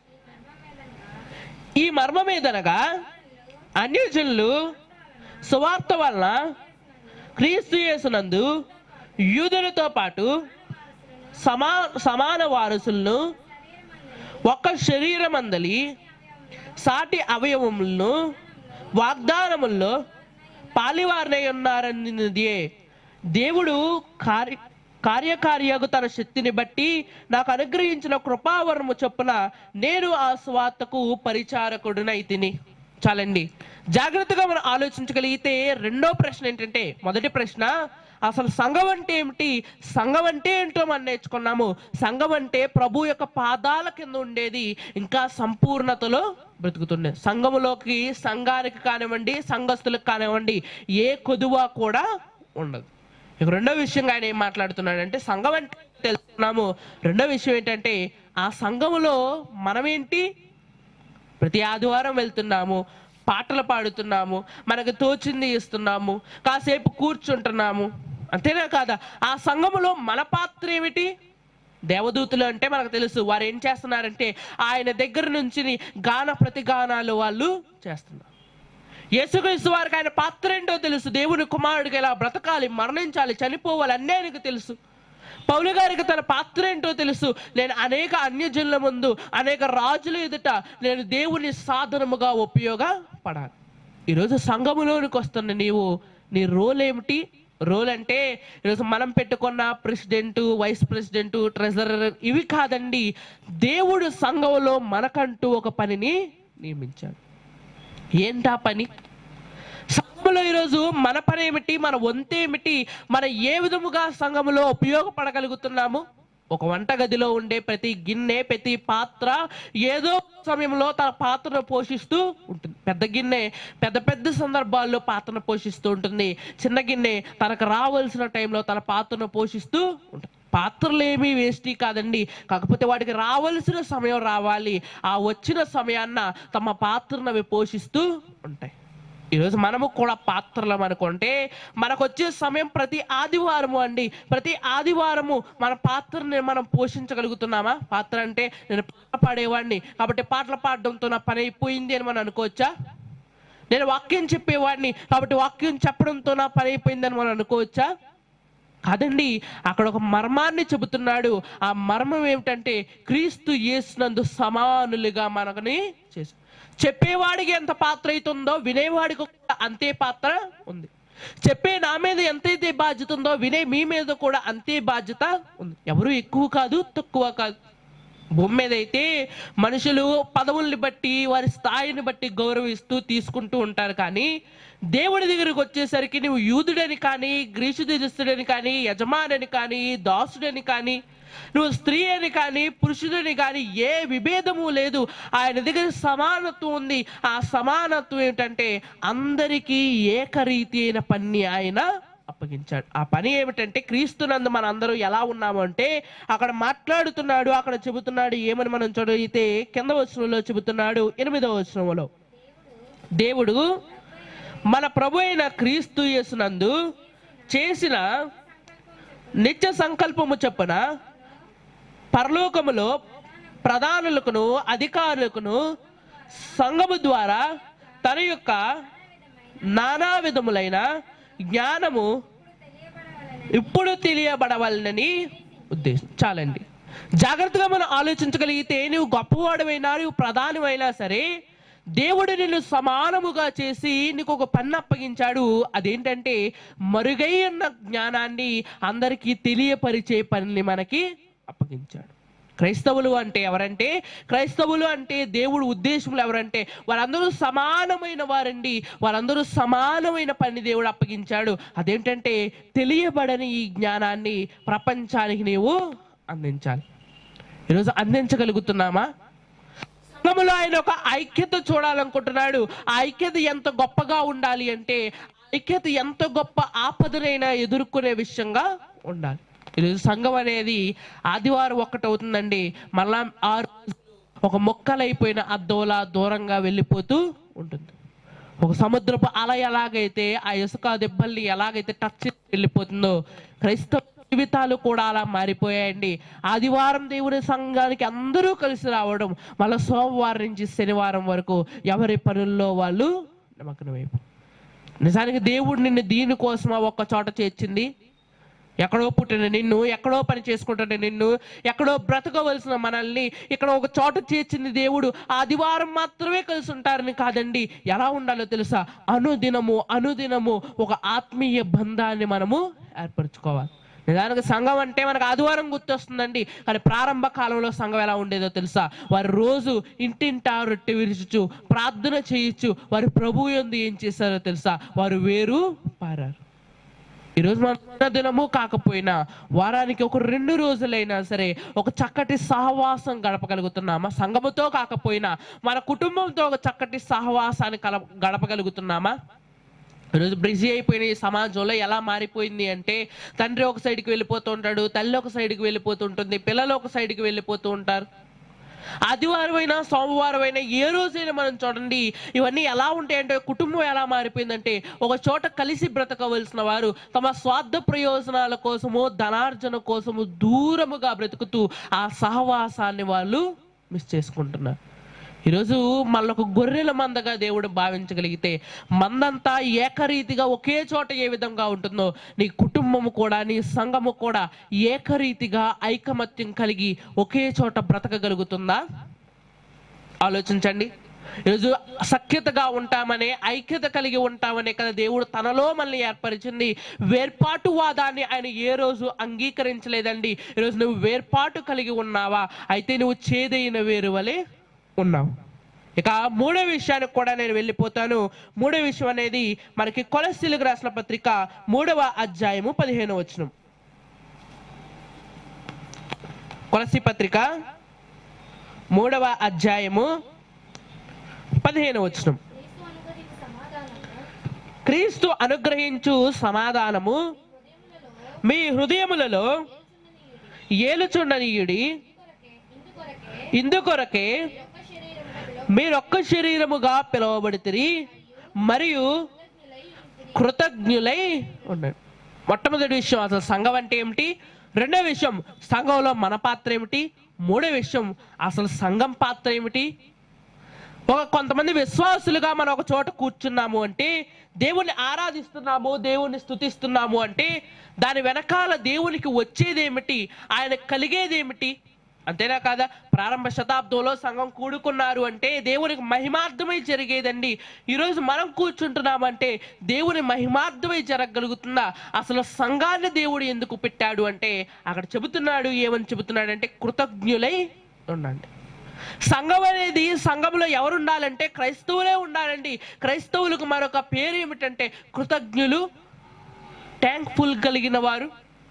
ఈ మర్మం ఏదనగా అన్యజనులు సువార్త వలన క్రీస్తు యేసునందు యూదులతో పాటు సమా సమాన వారసులను ఒక్క శరీరమందలి సాటి అవయవములను వాగ్దానముల్లో పాలివారనై ఉన్నారన్నదే దేవుడు కార్య కార్యకార్యకు తన శక్తిని బట్టి నాకు అనుగ్రహించిన కృపావరము చొప్పున నేను ఆ స్వార్తకు పరిచారకుడునై తిని చాలండి జాగ్రత్తగా మనం ఆలోచించగలిగితే రెండో ప్రశ్న ఏంటంటే మొదటి ప్రశ్న అసలు సంఘం అంటే ఏమిటి సంఘం అంటే ఏంటో మనం నేర్చుకున్నాము సంఘం అంటే ప్రభు యొక్క పాదాల కింద ఉండేది ఇంకా సంపూర్ణతలో బ్రతుకుతుంది సంఘములోకి సంఘానికి కానివ్వండి సంఘస్థులకు కానివ్వండి ఏ కొదువ కూడా ఉండదు ఇక రెండో విషయంగా ఆయన ఏం మాట్లాడుతున్నాడంటే సంఘం అంటే తెలుసుకున్నాము రెండో విషయం ఏంటంటే ఆ సంఘములో మనమేంటి ప్రతి ఆదివారం వెళ్తున్నాము పాటలు పాడుతున్నాము మనకు తోచింది ఇస్తున్నాము కాసేపు కూర్చుంటున్నాము అంతేనా కాదా ఆ సంఘములో మన పాత్ర ఏమిటి దేవదూతులు అంటే మనకు తెలుసు వారు ఏం చేస్తున్నారంటే ఆయన దగ్గర నుంచి గాన ప్రతిగానాలు వాళ్ళు చేస్తున్నారు యేసుక్రీస్తు వారికి ఆయన పాత్ర ఏంటో తెలుసు దేవుని కుమారుడికి ఎలా బ్రతకాలి మరణించాలి చనిపోవాలి అన్నీ ఆయనకు తెలుసు పౌలు గారికి తన పాత్ర ఏంటో తెలుసు నేను అనేక అన్యజనుల ముందు అనేక రాజుల ఎదుట నేను దేవుని సాధనముగా ఉపయోగపడాలి ఈరోజు సంఘములోనికి వస్తున్న నీవు నీ రోల్ ఏమిటి రోల్ అంటే ఈరోజు మనం పెట్టుకున్న ప్రెసిడెంట్ వైస్ ప్రెసిడెంట్ ట్రెజరర్ ఇవి కాదండి దేవుడు సంఘంలో మనకంటూ ఒక పనిని నియమించాడు ఏంటా పని సంఘములో ఈరోజు మన పని ఏమిటి మన వంతేమిటి మన ఏ విధముగా సంఘములో ఉపయోగపడగలుగుతున్నాము ఒక వంటగదిలో ఉండే ప్రతి గిన్నె ప్రతి పాత్ర ఏదో సమయంలో తన పాత్రను పోషిస్తూ ఉంటుంది పెద్ద గిన్నె పెద్ద పెద్ద సందర్భాల్లో పాత్రను పోషిస్తూ ఉంటుంది చిన్న గిన్నె తనకు రావాల్సిన టైంలో తన పాత్రను పోషిస్తూ ఉంటుంది పాత్రలు ఏమీ వేస్టీ కాదండి కాకపోతే వాటికి రావాల్సిన సమయం రావాలి ఆ వచ్చిన సమయాన్న తమ పాత్రను అవి పోషిస్తూ ఉంటాయి ఈరోజు మనము కూడా పాత్రలం అనుకుంటే మనకు వచ్చే సమయం ప్రతి ఆదివారము అండి ప్రతి ఆదివారము మన పాత్రని మనం పోషించగలుగుతున్నామా పాత్ర అంటే నేను పాట పాడేవాడిని కాబట్టి పాటలు పాడడంతో నా పని అయిపోయింది అని మనం అనుకోవచ్చా నేను వాక్యం చెప్పేవాడిని కాబట్టి వాక్యం చెప్పడంతో నా పని అయిపోయిందని మనం అనుకోవచ్చా కాదండి అక్కడ ఒక మర్మాన్ని చెబుతున్నాడు ఆ మర్మం ఏమిటంటే క్రీస్తు యేసునందు సమానులుగా మనకుని చేసి చెప్పేవాడికి ఎంత పాత్ర అవుతుందో వినేవాడికి కూడా అంతే పాత్ర ఉంది చెప్పే నా మీద ఎంతైతే బాధ్యత ఉందో వినే మీ మీద కూడా అంతే బాధ్యత ఉంది ఎవరు ఎక్కువ కాదు తక్కువ కాదు భూమి మీద అయితే మనుషులు పదవుల్ని బట్టి వారి స్థాయిని బట్టి గౌరవిస్తూ తీసుకుంటూ ఉంటారు కానీ దేవుడి దగ్గరికి వచ్చేసరికి నువ్వు యూదుడని కానీ గ్రీసు దేశస్తుడని కానీ యజమానని కానీ దాసుడని కానీ నువ్వు స్త్రీ అని కానీ పురుషుడని కానీ ఏ విభేదము లేదు ఆయన దగ్గర సమానత్వం ఉంది ఆ సమానత్వం ఏంటంటే అందరికీ ఏకరీతి అయిన పని ఆయన అప్పగించాడు ఆ పని ఏమిటంటే క్రీస్తునందు మన అందరూ ఎలా ఉన్నాము అంటే అక్కడ మాట్లాడుతున్నాడు అక్కడ చెబుతున్నాడు ఏమని మనం చదివితే కింద వచనంలో చెబుతున్నాడు ఎనిమిదవ వచనంలో దేవుడు మన ప్రభు అయిన క్రీస్తు యేసునందు చేసిన నిత్య సంకల్పము చొప్పున పరలోకములో ప్రధానులకును అధికారులకును సంఘము ద్వారా తన యొక్క నానా విధములైన జ్ఞానము ఇప్పుడు తెలియబడవలనని ఉద్దేశం చాలండి జాగ్రత్తగా మనం ఆలోచించగలిగితే నువ్వు గొప్పవాడమైనా నువ్వు ప్రధానమైనా సరే దేవుడు నిన్ను సమానముగా చేసి నీకు ఒక పన్ను అప్పగించాడు అదేంటంటే మరుగైన జ్ఞానాన్ని అందరికీ తెలియపరిచే పనిని మనకి అప్పగించాడు క్రైస్తవులు అంటే ఎవరంటే క్రైస్తవులు అంటే దేవుడు ఉద్దేశములు ఎవరంటే వారందరూ సమానమైన వారండి వారందరూ సమానమైన పని దేవుడు అప్పగించాడు అదేంటంటే తెలియబడని ఈ జ్ఞానాన్ని ప్రపంచానికి నీవు అందించాలి ఈరోజు అందించగలుగుతున్నామా సంఘములో ఆయన ఒక ఐక్యత చూడాలనుకుంటున్నాడు ఆ ఐక్యత ఎంత గొప్పగా ఉండాలి అంటే ఐక్యత ఎంత గొప్ప ఆపదనైనా ఎదుర్కొనే విషయంగా ఉండాలి ఈరోజు సంఘం అనేది ఆదివారం ఒక్కటి అవుతుందండి మళ్ళా ఆ రోజు ఒక మొక్కలైపోయిన అద్దోలా దూరంగా వెళ్ళిపోతూ ఉంటుంది ఒక సముద్రపు అల ఎలాగైతే ఆ ఇసుక దెబ్బల్ని ఎలాగైతే టచ్ చేసి వెళ్ళిపోతుందో క్రైస్తవ జీవితాలు కూడా అలా మారిపోయాయండి ఆదివారం దేవుని సంఘానికి అందరూ కలిసి రావడం మళ్ళీ సోమవారం నుంచి శనివారం వరకు ఎవరి పనుల్లో వాళ్ళు నిమగ్నమైపో నిజానికి దేవుడు నిన్ను దీనికోసమా ఒక్క చోట చేర్చింది ఎక్కడో పుట్టిన నిన్ను ఎక్కడో పని చేసుకుంటున్న నిన్ను ఎక్కడో బ్రతకవలసిన మనల్ని ఇక్కడ ఒక చోట చేర్చింది దేవుడు ఆదివారం మాత్రమే కలిసి ఉంటారని కాదండి ఎలా ఉండాలో తెలుసా అనుదినము అనుదినము ఒక ఆత్మీయ బంధాన్ని మనము ఏర్పరచుకోవాలి నిజానికి సంఘం అంటే మనకు ఆదివారం గుర్తొస్తుందండి కానీ ప్రారంభ కాలంలో సంఘం ఎలా ఉండేదో తెలుసా వారు రోజు ఇంటింటా రొట్టె విరుచుచు ప్రార్థన చేయొచ్చు వారి ప్రభు ఎందు ఏం చేశారో తెలుసా వారు వేరు పారారు ఈరోజు మన దినము కాకపోయినా వారానికి ఒక రెండు రోజులైనా సరే ఒక చక్కటి సహవాసం గడపగలుగుతున్నామా సంఘముతో కాకపోయినా మన కుటుంబంతో ఒక చక్కటి సహవాసాన్ని కల గడపగలుగుతున్నామా ఈరోజు బిజీ అయిపోయిన ఈ సమాజంలో ఎలా మారిపోయింది అంటే తండ్రి ఒక సైడ్కి వెళ్ళిపోతూ ఉంటాడు తల్లి ఒక సైడ్కి వెళ్ళిపోతూ ఉంటుంది పిల్లలు ఒక సైడ్కి వెళ్ళిపోతూ ఉంటారు ఆదివారం అయినా సోమవారం అయినా ఏ రోజైనా మనం చూడండి ఇవన్నీ ఎలా ఉంటాయంటే కుటుంబం ఎలా మారిపోయిందంటే ఒక చోట కలిసి బ్రతకవలసిన వారు తమ స్వార్థ ప్రయోజనాల కోసము ధనార్జన కోసము దూరముగా బ్రతుకుతూ ఆ సహవాసాన్ని వాళ్ళు మిస్ చేసుకుంటున్నారు ఈరోజు మళ్ళొక గొర్రెల మందగా దేవుడు భావించగలిగితే మందంతా ఏకరీతిగా ఒకే చోట ఏ విధంగా ఉంటుందో నీ కుటుంబము కూడా నీ సంఘము కూడా ఏకరీతిగా ఐకమత్యం కలిగి ఒకే చోట బ్రతకగలుగుతుందా ఆలోచించండి ఈరోజు సఖ్యతగా ఉంటామనే ఐక్యత కలిగి ఉంటామనే కదా దేవుడు తనలో మనల్ని ఏర్పరిచింది వేర్పాటువాదాన్ని ఆయన ఏ రోజు అంగీకరించలేదండి ఈరోజు నువ్వు వేర్పాటు కలిగి ఉన్నావా అయితే నువ్వు చేదైన వేరు వలె ఉన్నావు ఇక మూడో విషయానికి కూడా నేను వెళ్ళిపోతాను మూడో విషయం అనేది మనకి కొలసీలకు రాసిన పత్రిక మూడవ అధ్యాయము పదిహేను వచనం కొలసి పత్రిక మూడవ అధ్యాయము పదిహేను వచనం క్రీస్తు అనుగ్రహించు సమాధానము క్రీస్తు అనుగ్రహించు సమాధానము మీ హృదయములలో ఏలుచుండనీయుడి ఇందుకొరకే ఇందుకొరకే ఇందుకొరకే యొక్క శరీరములో మీరొక్క శరీరముగా పిలువబడితిరి మరియు కృతజ్ఞులై ఉండండి మొట్టమొదటి విషయం అసలు సంఘం అంటే ఏమిటి రెండో విషయం సంఘంలో మన పాత్ర ఏమిటి మూడో విషయం అసలు సంఘం పాత్ర ఏమిటి ఒక కొంతమంది విశ్వాసులుగా మనం ఒక చోట కూర్చున్నాము అంటే దేవుణ్ణి ఆరాధిస్తున్నాము దేవుణ్ణి స్తుతిస్తున్నాము అంటే దాని వెనకాల దేవునికి వచ్చేదేమిటి ఆయన కలిగేదేమిటి అంతేనా కాదా ప్రారంభ శతాబ్దంలో సంఘం కూడుకున్నారు అంటే దేవునికి మహిమార్థమై జరిగేదండి ఈరోజు మనం కూర్చుంటున్నామంటే దేవుని మహిమార్థమై జరగగలుగుతుందా అసలు సంఘాన్ని దేవుడు ఎందుకు పెట్టాడు అంటే అక్కడ చెబుతున్నాడు ఏమని చెబుతున్నాడు అంటే కృతజ్ఞులై ఉండండి సంఘం అనేది సంఘంలో ఎవరు ఉండాలంటే క్రైస్తవులే ఉండాలండి క్రైస్తవులకు మరొక పేరు ఏమిటంటే కృతజ్ఞులు థ్యాంక్ఫుల్ కలిగిన వారు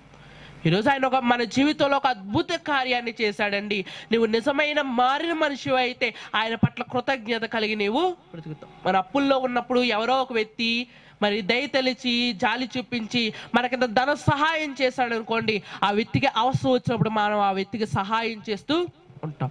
ఈరోజు ఆయన ఒక మన జీవితంలో ఒక అద్భుత కార్యాన్ని చేశాడండి నువ్వు నిజమైన మారిన మనిషి అయితే ఆయన పట్ల కృతజ్ఞత కలిగి నీవు బ్రతుకుతావు మన అప్పుల్లో ఉన్నప్పుడు ఎవరో ఒక వ్యక్తి మరి దయ తెలిచి జాలి చూపించి మనకింత ధన సహాయం చేశాడు అనుకోండి ఆ వ్యక్తికి అవసరం వచ్చినప్పుడు మనం ఆ వ్యక్తికి సహాయం చేస్తూ ఉంటాం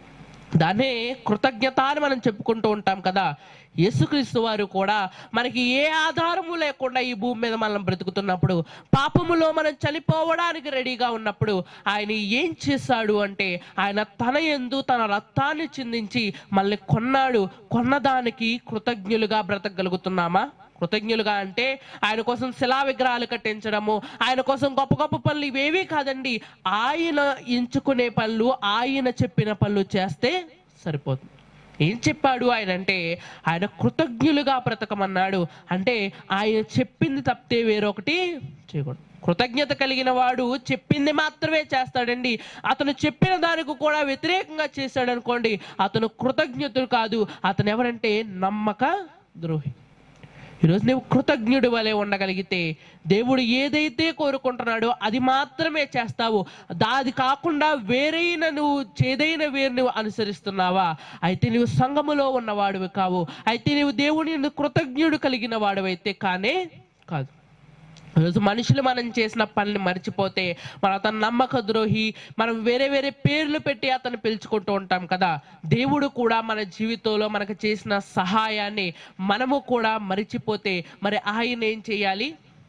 దాన్నే కృతజ్ఞత అని మనం చెప్పుకుంటూ ఉంటాం కదా యేసుక్రీస్తు వారు కూడా మనకి ఏ ఆధారము లేకుండా ఈ భూమి మీద మనం బ్రతుకుతున్నప్పుడు పాపములో మనం చనిపోవడానికి రెడీగా ఉన్నప్పుడు ఆయన ఏం చేశాడు అంటే ఆయన తన ఎందు తన రక్తాన్ని చిందించి మళ్ళీ కొన్నాడు కొన్నదానికి కృతజ్ఞులుగా బ్రతకగలుగుతున్నామా కృతజ్ఞులుగా అంటే ఆయన కోసం శిలా విగ్రహాలు కట్టించడము ఆయన కోసం గొప్ప గొప్ప పనులు ఇవేవీ కాదండి ఆయన ఎంచుకునే పనులు ఆయన చెప్పిన పనులు చేస్తే సరిపోతుంది ఏం చెప్పాడు ఆయన అంటే ఆయన కృతజ్ఞులుగా బ్రతకమన్నాడు అంటే ఆయన చెప్పింది తప్పితే వేరొకటి చేయకూడదు కృతజ్ఞత కలిగిన వాడు చెప్పింది మాత్రమే చేస్తాడండి అతను చెప్పిన దానికి కూడా వ్యతిరేకంగా చేశాడు అనుకోండి అతను కృతజ్ఞతుడు కాదు అతను ఎవరంటే నమ్మక ద్రోహి ఈరోజు నువ్వు కృతజ్ఞుడి వలె ఉండగలిగితే దేవుడు ఏదైతే కోరుకుంటున్నాడో అది మాత్రమే చేస్తావు దాది కాకుండా వేరైన నువ్వు చేదైన వేరు నువ్వు అనుసరిస్తున్నావా అయితే నువ్వు సంఘములో ఉన్నవాడివి కావు అయితే నువ్వు దేవుని కృతజ్ఞుడు కలిగిన వాడివైతే కానే కాదు ఈరోజు మనుషులు మనం చేసిన పనిని మర్చిపోతే మన అతను నమ్మక ద్రోహి మనం వేరే వేరే పేర్లు పెట్టి అతను పిలుచుకుంటూ ఉంటాం కదా దేవుడు కూడా మన జీవితంలో మనకు చేసిన సహాయాన్ని మనము కూడా మరిచిపోతే మరి ఆయన ఏం చేయాలి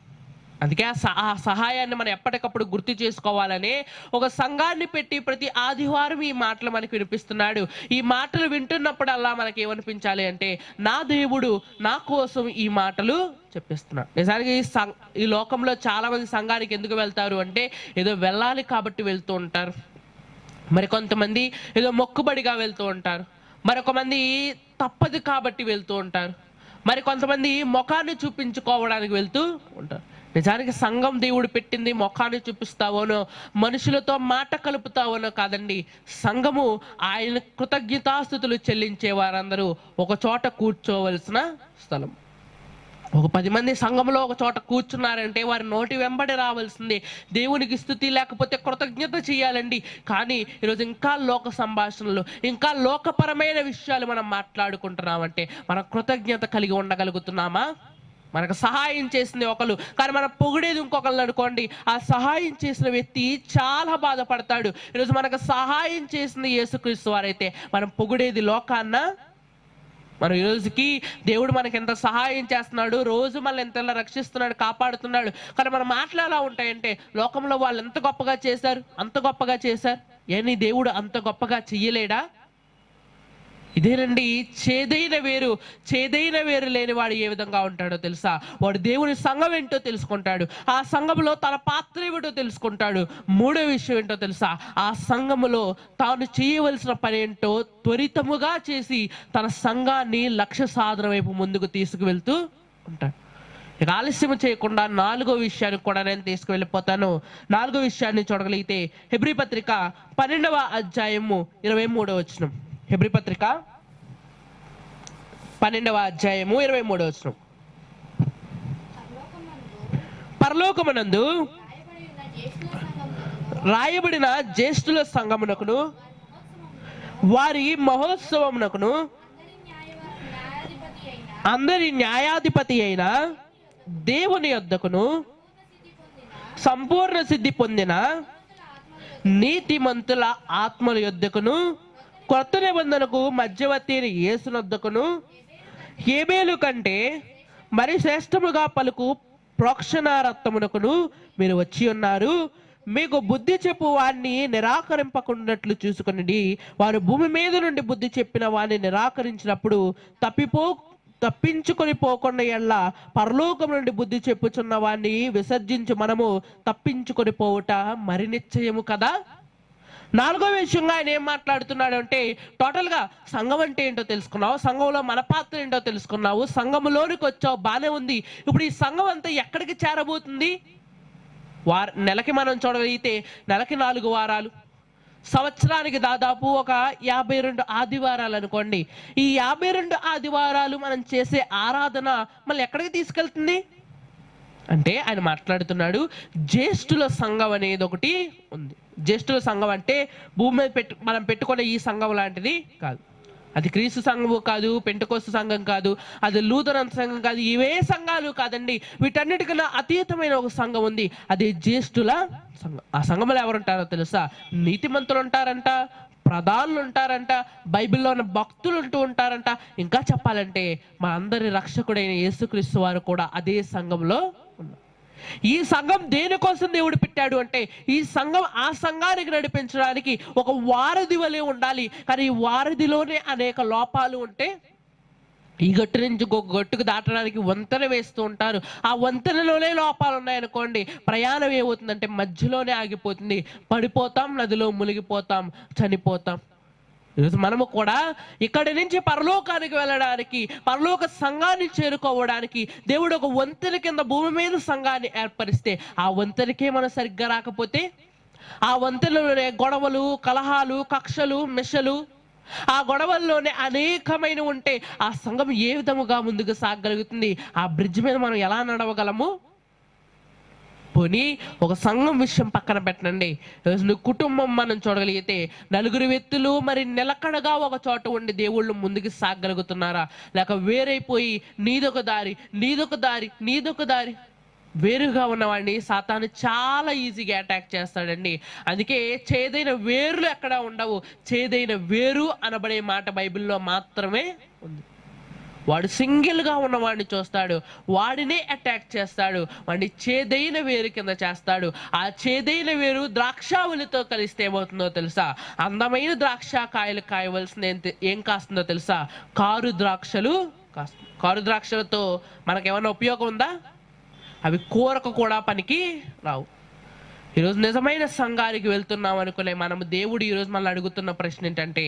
అందుకే ఆ స- ఆ సహాయాన్ని మనం ఎప్పటికప్పుడు గుర్తు చేసుకోవాలని ఒక సంఘాన్ని పెట్టి ప్రతి ఆదివారం ఈ మాటలు మనకు వినిపిస్తున్నాడు ఈ మాటలు వింటున్నప్పుడల్లా మనకి ఏమనిపించాలి అంటే నా దేవుడు నా కోసం ఈ మాటలు చెప్పిస్తున్నాడు నిజానికి ఈ సం- ఈ లోకంలో చాలా మంది సంఘానికి ఎందుకు వెళ్తారు అంటే ఏదో వెళ్ళాలి కాబట్టి వెళ్తూ ఉంటారు మరి కొంతమంది ఏదో మొక్కుబడిగా వెళ్తూ ఉంటారు మరొక మంది తప్పదు కాబట్టి వెళ్తూ ఉంటారు మరి కొంతమంది ముఖాన్ని చూపించుకోవడానికి వెళ్తూ ఉంటారు నిజానికి సంఘం దేవుడు పెట్టింది ముఖాన్ని చూపిస్తావోనో మనుషులతో మాట కలుపుతావోనో కాదండి సంఘము ఆయన కృతజ్ఞతాస్థుతులు చెల్లించే వారందరూ ఒక చోట కూర్చోవలసిన స్థలం ఒక పది మంది సంఘంలో ఒక చోట కూర్చున్నారంటే వారి నోటి వెంబడి రావాల్సింది దేవునికి స్థుతి లేకపోతే కృతజ్ఞత చేయాలండి కానీ ఈరోజు ఇంకా లోక సంభాషణలు ఇంకా లోకపరమైన విషయాలు మనం మాట్లాడుకుంటున్నామంటే మనం కృతజ్ఞత కలిగి ఉండగలుగుతున్నామా మనకు సహాయం చేసింది ఒకరు కానీ మనం పొగిడేది ఇంకొకళ్ళు అనుకోండి ఆ సహాయం చేసిన వ్యక్తి చాలా బాధపడతాడు ఈరోజు మనకు సహాయం చేసింది యేసుక్రీస్తు వారైతే మనం పొగిడేది లోకాన్న మనం ఈ రోజుకి దేవుడు మనకి ఎంత సహాయం చేస్తున్నాడు రోజు మనల్ని ఎంతలా రక్షిస్తున్నాడు కాపాడుతున్నాడు కానీ మన మాటలు ఎలా ఉంటాయంటే లోకంలో వాళ్ళు ఎంత గొప్పగా చేశారు అంత గొప్పగా చేశారు ఏ నీ దేవుడు అంత గొప్పగా చెయ్యలేడా ఇదేనండి చేదైన వేరు చేదైన వేరు లేని వాడు ఏ విధంగా ఉంటాడో తెలుసా వాడు దేవుని సంఘం ఏంటో తెలుసుకుంటాడు ఆ సంఘములో తన పాత్ర ఏమిటో తెలుసుకుంటాడు మూడో విషయం ఏంటో తెలుసా ఆ సంఘములో తాను చేయవలసిన పని ఏంటో త్వరితముగా చేసి తన సంఘాన్ని లక్ష్య సాధన వైపు ముందుకు తీసుకువెళ్తూ ఉంటాడు ఇక ఆలస్యం చేయకుండా నాలుగో విషయానికి కూడా నేను తీసుకువెళ్ళిపోతాను నాలుగో విషయాన్ని చూడగలిగితే హెబ్రి పత్రిక పన్నెండవ అధ్యాయము ఇరవై మూడవ వచనం హెబ్రి పత్రిక పన్నెండవ అధ్యాయము ఇరవై మూడవ వచనం పరలోకమందు పరలోకమునందు రాయబడిన జ్యేష్ఠుల సంఘమునకును రాయబడిన జ్యేష్ఠుల సంఘమునకును వారి మహోత్సవమునకును అందరి న్యాయవాది న్యాయాధిపతి అయిన అందరి న్యాయాధిపతి అయిన దేవుని యొద్దకును సంపూర్ణ సిద్ధి పొందిన సంపూర్ణ సిద్ధి పొందిన నీతిమంతుల ఆత్మల యొద్దకును కొత్త నిబంధనకు మధ్యవర్తి అయిన యేసునొద్దకును హేబేలు కంటే మరి శ్రేష్టముగా పలుకు ప్రోక్షణ రక్తమునకును మీరు వచ్చి ఉన్నారు మీకు బుద్ధి చెప్పు వారిని నిరాకరింపకున్నట్లు చూసుకుని వారు భూమి మీద నుండి బుద్ధి చెప్పిన వారిని నిరాకరించినప్పుడు తప్పిపో తప్పించుకొని పోకుండా ఎల్లా పరలోకం నుండి బుద్ధి చెప్పుచున్న వాడిని విసర్జించి మనము తప్పించుకొని పోవుట మరి నిశ్చయము కదా నాలుగో విషయంగా ఆయన ఏం మాట్లాడుతున్నాడు అంటే టోటల్ గా సంఘం అంటే ఏంటో తెలుసుకున్నావు సంఘంలో మన పాత్ర ఏంటో తెలుసుకున్నావు సంఘంలోనికి వచ్చావు బానే ఉంది ఇప్పుడు ఈ సంఘం అంతా ఎక్కడికి చేరబోతుంది వార నెలకి మనం చూడగలిగితే నెలకి నాలుగు వారాలు సంవత్సరానికి దాదాపు ఒక యాభై రెండు ఆదివారాలు అనుకోండి ఈ యాభై రెండు ఆదివారాలు మనం చేసే ఆరాధన మళ్ళీ ఎక్కడికి తీసుకెళ్తుంది అంటే ఆయన మాట్లాడుతున్నాడు జ్యేష్ఠుల సంఘం అనేది ఒకటి ఉంది జ్యేష్ఠుల సంఘం అంటే భూమి మీద పెట్టు మనం పెట్టుకునే ఈ సంఘం లాంటిది కాదు అది క్రీస్తు సంఘము కాదు పెంటకోస్తు సంఘం కాదు అది లూథరన్ సంఘం కాదు ఇవే సంఘాలు కాదండి వీటన్నిటికన్నా అతీతమైన ఒక సంఘం ఉంది అది జ్యేష్ఠుల సంఘం ఆ సంఘంలో ఎవరు ఉంటారో తెలుసా నీతిమంతులు ఉంటారంట ప్రధానులు ఉంటారంట బైబిల్లో ఉన్న భక్తులు ఉంటూ ఉంటారంట ఇంకా చెప్పాలంటే మా అందరి రక్షకుడైన యేసుక్రీస్తు వారు కూడా అదే సంఘంలో ఉన్నారు ఈ సంఘం దేనికోసం దేవుడు పెట్టాడు అంటే ఈ సంఘం ఆ సంఘానికి నడిపించడానికి ఒక వారధి వలె ఉండాలి కానీ ఈ వారధిలోనే అనేక లోపాలు ఉంటే ఈ గట్టు నుంచి ఇంకొక గట్టుకు దాటడానికి వంతెన వేస్తూ ఉంటారు ఆ వంతెనలోనే లోపాలు ఉన్నాయనుకోండి ప్రయాణం ఏమవుతుందంటే మధ్యలోనే ఆగిపోతుంది పడిపోతాం నదిలో మునిగిపోతాం చనిపోతాం ఈరోజు మనము కూడా ఇక్కడి నుంచి పరలోకానికి వెళ్ళడానికి పరలోక సంఘాన్ని చేరుకోవడానికి దేవుడు ఒక వంతెన కింద భూమి మీద సంఘాన్ని ఏర్పరిస్తే ఆ వంతెనకే మనం సరిగ్గా రాకపోతే ఆ వంతెనలోనే గొడవలు కలహాలు కక్షలు మిషలు ఆ గొడవల్లోనే అనేకమైన ఉంటే ఆ సంఘం ఏ విధముగా ముందుకు సాగగలుగుతుంది ఆ బ్రిడ్జ్ మీద మనం ఎలా నడవగలము పోనీ ఒక సంఘం విషయం పక్కన పెట్టండి ఈరోజు నీ కుటుంబం మనం చూడగలిగితే నలుగురు వ్యక్తులు మరి నిలకడగా ఒక చోట ఉండి దేవుళ్ళు ముందుకు సాగలుగుతున్నారా లేక వేరైపోయి నీదొక దారి నీదొక దారి నీదొక దారి వేరుగా ఉన్నవాడిని సాతాను చాలా ఈజీగా అటాక్ చేస్తాడండి అందుకే చేదైన వేర్లు ఎక్కడ ఉండవు చేదైన వేరు అనబడే మాట బైబిల్లో మాత్రమే ఉంది వాడు సింగిల్గా ఉన్నవాడిని చూస్తాడు వాడినే అటాక్ చేస్తాడు వాడిని చేదైన వేరు కింద చేస్తాడు ఆ చేదైన వేరు ద్రాక్షావళితో కలిస్తే ఏమవుతుందో తెలుసా అందమైన ద్రాక్ష కాయలు కాయవలసిన ఏం తె- ఏం కాస్తుందో తెలుసా కారు ద్రాక్షలు కాస్తుంది కారు ద్రాక్షలతో మనకేమైనా ఉపయోగం ఉందా అవి కూరకు కూడా పనికి రావు ఈరోజు నిజమైన సంఘానికి వెళ్తున్నాం అనుకునే మనము దేవుడు ఈరోజు మనల్ని అడుగుతున్న ప్రశ్న ఏంటంటే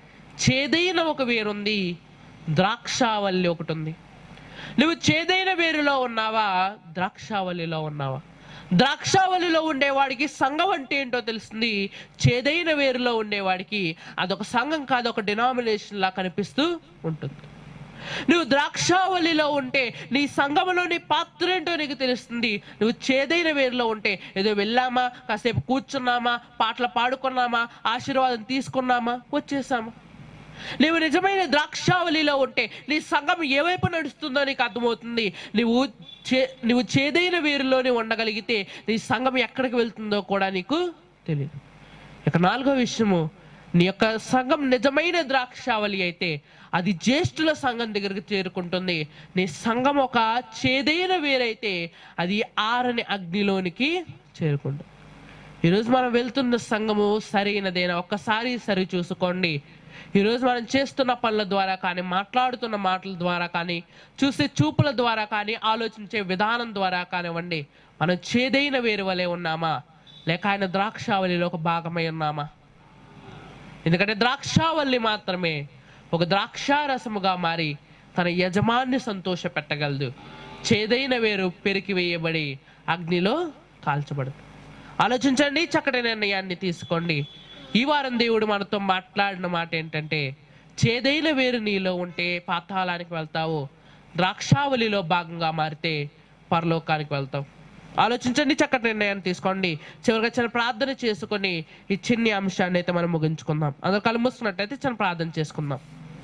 చేదైన ఒక వేరుంది ద్రాక్షావల్లి ఒకటి ఉంది నువ్వు చేదైన వేరులో ఉన్నావా ద్రాక్షావల్లిలో ఉన్నావా ద్రాక్షావల్లిలో ఉండేవాడికి సంఘం అంటే ఏంటో తెలుస్తుంది చేదైన వేరులో ఉండేవాడికి అదొక సంఘం కాదు ఒక డినామినేషన్ లా కనిపిస్తూ ఉంటుంది నువ్వు ద్రాక్షావళిలో ఉంటే నీ సంఘములో నీ పాత్ర ఏంటో నీకు తెలుస్తుంది నువ్వు చేదైన వేరులో ఉంటే ఏదో వెళ్ళామా కాసేపు కూర్చున్నామా పాటలు పాడుకున్నామా ఆశీర్వాదం తీసుకున్నామా వచ్చేసామా నీవు నిజమైన ద్రాక్షావళిలో ఉంటే నీ సంఘం ఏ వైపు నడుస్తుందో నీకు అర్థమవుతుంది నువ్వు చే నువ్వు చేదైన వేరులోనే ఉండగలిగితే నీ సంఘం ఎక్కడికి వెళ్తుందో కూడా నీకు తెలియదు ఇక నాలుగో విషయము నీ యొక్క సంఘం నిజమైన ద్రాక్షావళి అయితే అది జ్యేష్ఠుల సంఘం దగ్గరికి చేరుకుంటుంది నీ సంఘం ఒక చేదైన వేరైతే అది ఆరని అగ్నిలోనికి చేరుకుంటుంది ఈరోజు మనం వెళ్తున్న సంఘము సరైనదేనా ఒక్కసారి సరి చూసుకోండి ఈరోజు మనం చేస్తున్న పనుల ద్వారా కానీ మాట్లాడుతున్న మాటల ద్వారా కానీ చూసే చూపుల ద్వారా కానీ ఆలోచించే విధానం ద్వారా కానివ్వండి మనం చేదైన వేరు వలె ఉన్నామా లేక ఆయన ద్రాక్షావళిలో ఒక భాగమై ఉన్నామా ఎందుకంటే ద్రాక్షావల్లి మాత్రమే ఒక ద్రాక్షారసముగా మారి తన యజమాన్ని సంతోష పెట్టగలదు చేదైన వేరు పెరికి వేయబడి అగ్నిలో కాల్చబడదు ఆలోచించండి చక్కటి నిర్ణయాన్ని తీసుకోండి ఈ వారం దేవుడు మనతో మాట్లాడిన మాట ఏంటంటే చేదైన వేరు నీలో ఉంటే పాతాళానికి వెళ్తావు ద్రాక్షావళిలో భాగంగా మారితే పరలోకానికి వెళ్తావు ఆలోచించండి చక్కటి నిర్ణయాన్ని తీసుకోండి చివరిగా చిన్న ప్రార్థన చేసుకొని ఈ చిన్ని అంశాన్ని అయితే మనం ముగించుకుందాం అందరు కళ్ళు మూసుకున్నట్టయితే చిన్న ప్రార్థన చేసుకుందాం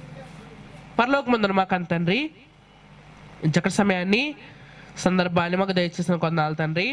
పరలోక ముందర మాకు అంత తండ్రి ఈ చక్కటి సమయాన్ని సందర్భాన్ని మాకు దయచేసిన కొందాలి తండ్రి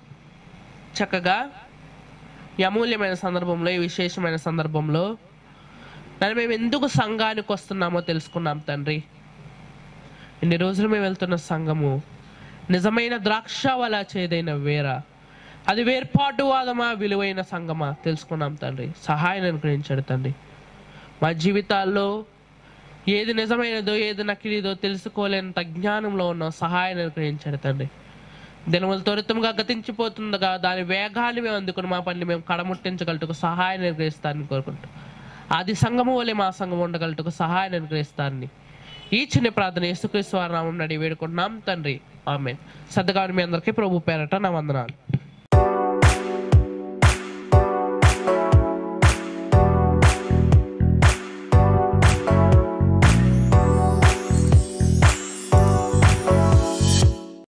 చక్కగా ఈ అమూల్యమైన సందర్భంలో ఈ విశేషమైన సందర్భంలో మరి మేము ఎందుకు సంఘానికి వస్తున్నామో తెలుసుకున్నాం తండ్రి ఇన్ని రోజులు మేము వెళ్తున్న సంఘము నిజమైన ద్రాక్ష వల చేదైన వేర అది వేర్పాటువాదమా విలువైన సంఘమా తెలుసుకున్నాం తండ్రి సహాయం అనుగ్రహించాడు తండ్రి మా జీవితాల్లో ఏది నిజమైనదో ఏది నకిలీదో తెలుసుకోలేనంత జ్ఞానంలో ఉన్న సహాయం అనుగ్రహించాడు తండ్రి దినములు త్వరితంగా గతించిపోతుండగా దాని వేగాన్ని మేము అందుకుని మా పని మేము కడముట్టించగలటకు సహాయం నిర్గ్రహిస్తానని కోరుకుంటాం ఆది సంఘము వలె మా సంఘం ఉండగలటకు సహాయం నిర్గ్రహిస్తానని ఈ చిన్న ప్రార్థన యేసుక్రీస్తు వారి నామం నడి వేడుకుంటున్నాం తండ్రి ఆమె సర్దగాని మీ అందరికీ ప్రభు పేరట నా వందనాలు